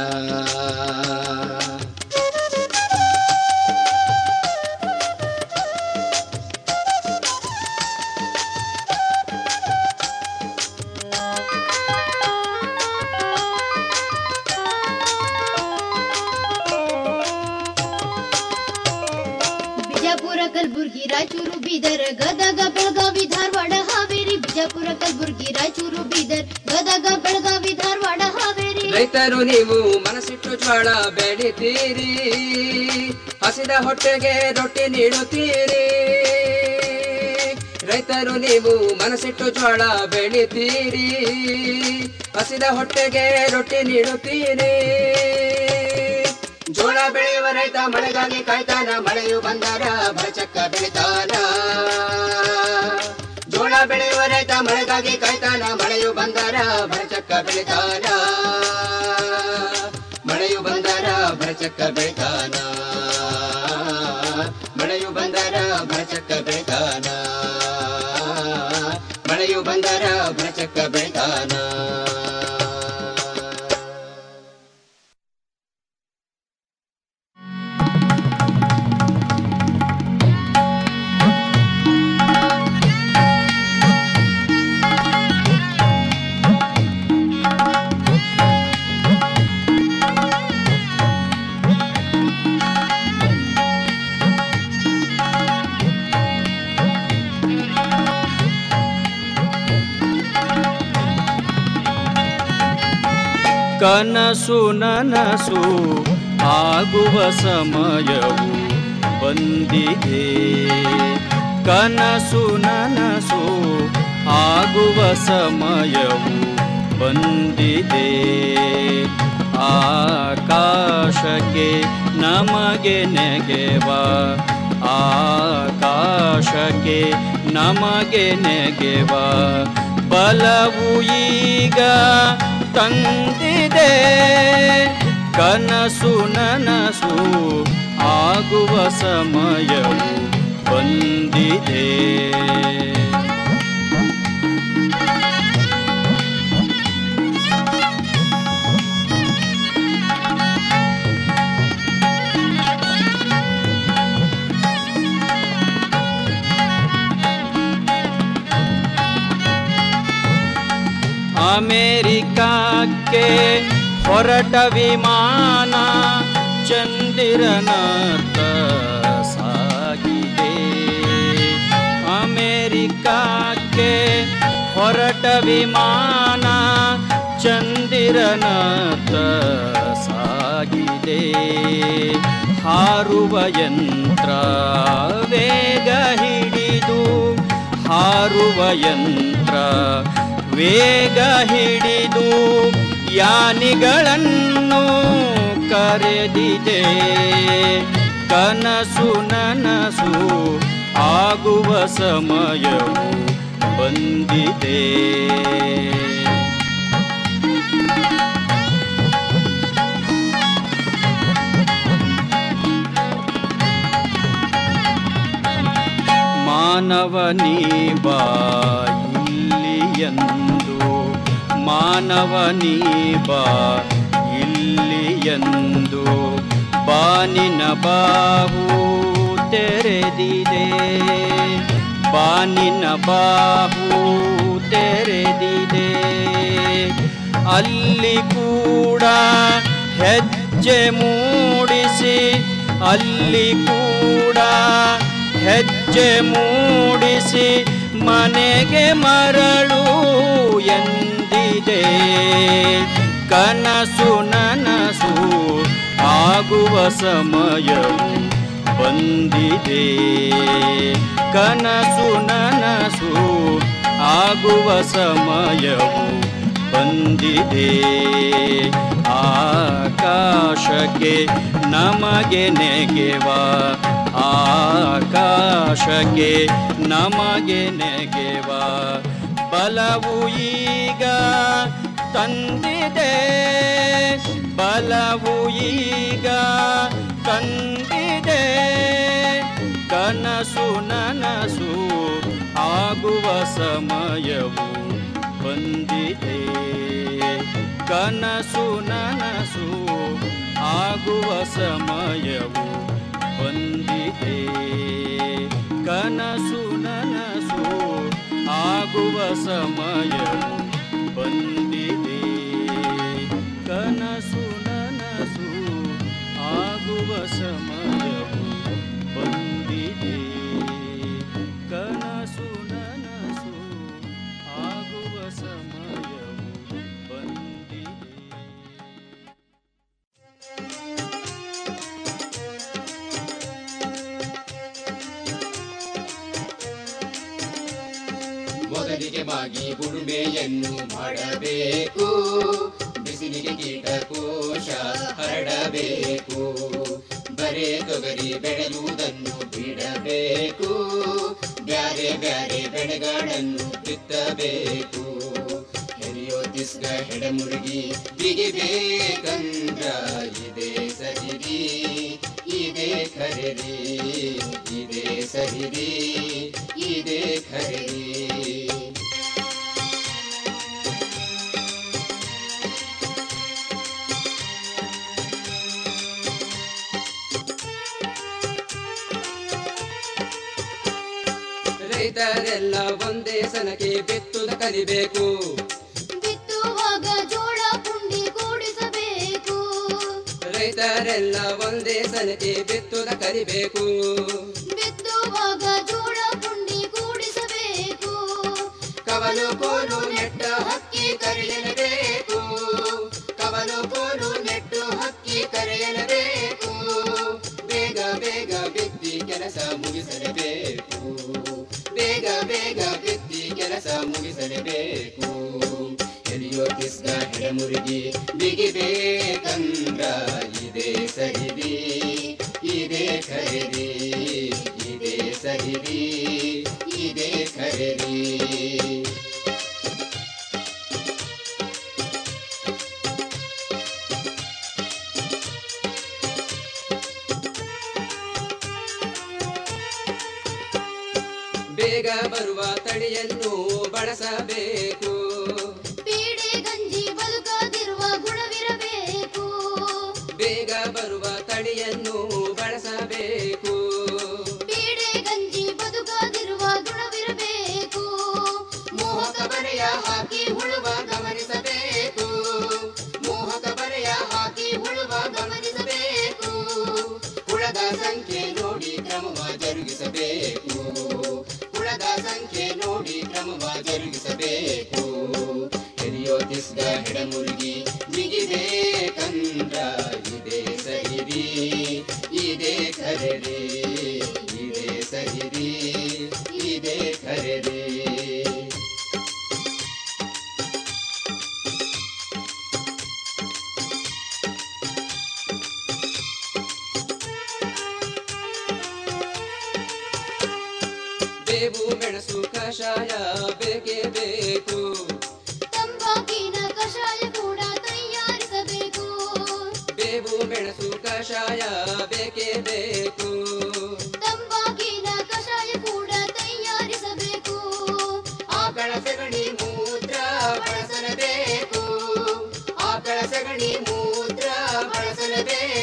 S8: ಬಿಜಾಪುರ ಕಲಬುರ್ಗಿ ರಾಯಚೂರು ಬೀದರ್ ಗದಗ ಬೆಳಗಾವಿ ಧಾರವಾಡ ಹಾವೇರಿ ಬಿಜಾಪುರ ಕಲಬುರ್ಗಿ ರಾಯಚೂರು ಬೀದರ್ ಗದಗ ಬೆಳಗಾವಿ ಧಾರವಾಡ ಹಾವೇರಿ
S7: ರೈತರು ನೀವು ಮನಸ್ಸಿಟ್ಟು ಜ್ವಾಳ ಬೆಳಿತೀರಿ ಹಸಿದ ಹೊಟ್ಟೆಗೆ ರೊಟ್ಟಿ ನೀಡುತ್ತೀರಿ ರೈತರು ನೀವು ಮನಸ್ಸಿಟ್ಟು ಜ್ವಾಳ ಬೆಳಿತೀರಿ ಹಸಿದ ಹೊಟ್ಟೆಗೆ ರೊಟ್ಟಿ ನೀಡುತ್ತೀರಿ
S6: ಜೋಳ ಬೆಳೆಯುವ ರೈತ ಮಳೆಗಾಗಿ ಕಾಯ್ತಾನ ಮಳೆಯು ಬಂದರ ಭರಚಕ್ಕ ಬೆಳಿತಾನ ಜೋಳ ಬೆಳೆಯುವ ರೈತ ಮಳೆಗಾಗಿ ಕಾಯ್ತಾನ ಮಳೆಯು ಬಂದರ ಭರಚಕ್ಕ ಬೆಳಿತಾನ ಮಳೆಯು ಬಂದರ ಭರಚಕ್ಕ ಬೆಳಿತಾನ ಮಳೆಯು ಬಂದರ ಭರಚಕ್ಕ ಬೆಳಿತಾನ ಮಳೆಯು ಬಂದರ ಭರಚಕ್ಕ ಬೆಳಿತಾನ
S9: ಕನಸು ನನಸು ಆಗುವ ಸಮಯವು ಬಂದಿದೆ ಕನಸು ನನಸು ಆಗುವ ಸಮಯವು ಬಂದಿದೆ ಆಕಾಶಕ್ಕೆ ನಮಗೆ ನೆಗೆವ ಆಕಾಶಕ್ಕೆ ನಮಗೆ ನೆಗೆವ ಬಲವು ಈಗ ತಂದಿದೆ ಕನಸು ನನಸು ಆಗುವ ಸಮಯವು ಬಂದಿದೆ ಅಮೇರಿಕಕ್ಕೆ ಹೊರಟ ವಿಮಾನ ಚಂದಿರನತ್ತ ಸಾಗಿದೆ ಅಮೇರಿಕಕ್ಕೆ ಹೊರಟ ವಿಮಾನ ಚಂದಿರನತ್ತ ಸಾಗಿದೆ ಹಾರುವ ಯಂತ್ರ ವೇಗ ಹಿಡಿದು ಹಾರುವ ಯಂತ್ರ ವೇಗ ಹಿಡಿದು ಯಾನಿಗಳನ್ನು ಕರೆದಿದೆ ಕನಸು ನನಸು ಆಗುವ ಸಮಯವು ಬಂದಿದೆ ಮಾನವನೀ ಬಾ ಇಲ್ಲಿಯಂದು ಮಾನವನೀ ಬಾ ಇಲ್ಲಿ ಎಂದು ಬಾನಿನ ಬಾಹು ತೆರೆದಿದೆ ಬಾನಿನ ಬಾಹು ತೆರೆದಿದೆ ಅಲ್ಲಿ ಕೂಡ ಹೆಜ್ಜೆ ಮೂಡಿಸಿ ಅಲ್ಲಿ ಕೂಡ ಹೆಜ್ಜೆ ಮೂಡಿಸಿ ಮನೆಗೆ ಮರಳು ಎಂದಿದೆ ಕನಸು ನನಸು ಆಗುವ ಸಮಯವು ಬಂದಿದೆ ಕನಸು ನನಸು ಆಗುವ ಸಮಯವು ಬಂದಿದೆ ಆಕಾಶಕ್ಕೆ ನಮಗೆ ನೆಗೆವ ಆಕಾಶಕ್ಕೆ ನಮಗೆ ನೆಗೆವ ಬಲವು ಈಗ ತಂದಿದೆ ಬಲವು ಈಗ ತಂದಿದೆ ಕನಸು ನನಸು ಆಗುವ ಸಮಯವು ಬಂದಿದೆ ಕನಸು ನನಸು ಆಗುವ ಸಮಯವು ಬಂದಿದೆ ಕನಸು ನನಸು ಆಗುವ ಸಮಯವು ಬಂದಿದೆ ಕನಸು ನನಸು ಆಗುವ ಸಮಯವು ಬಂದಿದೆ ಕನಸು ನನಸು ಆಗುವ ಸಮಯವು ಬಂದಿದೆ
S6: ಮೊದಲಿಗೆ ಮಾಗಿ ಉಳುಮೆಯನ್ನು ಮಾಡಬೇಕು ಬಿಸಿಲಿಗೆ ಕೀಟಕೋಶ ಹರಡಬೇಕು ಬರೇ ತೊಗರಿ ಬೆಳೆಯುವುದನ್ನು ಬಿಡಬೇಕು ಬ್ಯಾರೆ ಬ್ಯಾರೆ ಬೆಳೆಗಳನ್ನು ಬಿತ್ತಬೇಕು ಹೆರಿಯೋ ತಿಸ್ಗ ಹೆಡಮುರುಗಿ ಬಿಗಿಬೇಕಂದ್ರ ಇದೇ ಸರಿರಿ ಇದೇ ಖರೀರಿ ಇದೇ ಸರಿರಿ ಇದೇ ಖರೀರಿ
S7: ರೈತರೆಲ್ಲ ಒಂದೇ ಸನಕ್ಕೆ ಬಿತ್ತುದ ಕಲಿಬೇಕು
S8: ಬಿತ್ತುವಾಗ ಜೋಳ ಪುಂಡಿ ಕೂಡಿಸಬೇಕು
S7: ರೈತರೆಲ್ಲ ಒಂದೇ ಸನಕ್ಕೆ ಬಿತ್ತುದ ಕಲಿಬೇಕು
S8: ಬಿತ್ತುವಾಗ ಜೋಳ ಪುಂಡಿ ಕೂಡಿಸಬೇಕು
S6: ಕವಲು ಕೋಲು ನೆಟ್ಟ ಹಕ್ಕಿ ಕರೆಯಲೇಬೇಕು ಕವಲು ಕೋಲು ನೆಟ್ಟು ಹಕ್ಕಿ ಕರೆಯಲೇಬೇಕು ಬೇಗ ಬೇಗ ಬಿತ್ತಿ ಕೆಲಸ ಮುಗಿಸಲೇಬೇಕು ಬೇಗ ಬೇಗ ಬಿತ್ತಿ ಕೆಲಸ ಮುಗಿಸಲೇಬೇಕು ಎಲಿಯೋ ಕಿಸ್ಗ ಹೆಡಮುರುಗಿ ಬಿಗಿಬೇಕಂದ್ರ ಇದೇ ಸರಿದಿ ಇದೇ ಖರೀದಿ ಇದೇ ಸರಿದಿ ಇದೇ ಖರೀದಿ
S7: ಬೇಗ ಬರುವ ತಳಿಯನ್ನು ಬಳಸಬೇಕು
S8: ಪೀಡೆ ಗಂಜಿ ಬದುಕದಿರುವ ಗುಣವಿರಬೇಕು
S7: ಬೇಗ ಬರುವ ತಳಿಯನ್ನು ಬಳಸಬೇಕು
S8: ಪೀಡೆ ಗಂಜಿ ಬದುಕದಿರುವ ಗುಣವಿರಬೇಕು
S6: ಮೋಹಕ ಬರೆಯ ಹಾಕಿ ಹುಳುವ ಗಮನಿಸಬೇಕು ಮೋಹಕ ಬರೆಯ ಹಾಕಿ ಹುಳುವ ಗಮನಿಸಬೇಕು ಹುಳದ ಸಂಖ್ಯೆ ನೋಡಿ ಕ್ರಮವ ಜರುಗಿಸಬೇಕು ಹುಳದ ಸಂಖ್ಯೆ ನೋಡಿ ಕ್ರಮವ ಜರುಗಿಸಬೇಕು ಹಿರಿಯೋ ತಿಸ್ಗ ಹೆಡಮುರುಗಿ ಬಿಗಿಬೇಕಂದ್ರ ಇದೇ ಸಹಿರಿ ಇದೇ ಖರೀರಿ ಇದೇ ಸಹಿರಿ ಇದೇ ಖರೀರಿ
S7: ಬೇವು ಮೆಣಸು ಕಷಾಯ ಬೇಕೇ ಬೇಕು
S8: ತಂಬಾಕಿನ ಕಷಾಯ ಕೂಡ ತಯಾರಿಸಬೇಕು
S7: ಬೇವು ಮೆಣಸು ಕಷಾಯ ಬೇಕೇ ಬೇಕು
S8: ತಂಬಾಕಿನ ಕಷಾಯ ಕೂಡ ತಯಾರಿಸಬೇಕು
S6: ಆಕಳ ಸಗಣಿ ಮೂತ್ರ ಬಳಸಲೇಬೇಕು ಆಕಳ ಸಗಣಿ ಮೂತ್ರ ಬಳಸ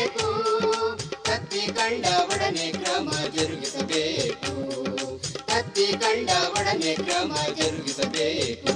S6: ಜರುಗಿಸಬೇಕು ಕತ್ತಿ ಕಂಡ ಒಡನೆ ಕ್ರಮ ಜರುಗಿಸಬೇಕು ಕತ್ತಿ ಕಂಡ ಒಡನೆ ಕ್ರಮ ಜರುಗಿಸಬೇಕು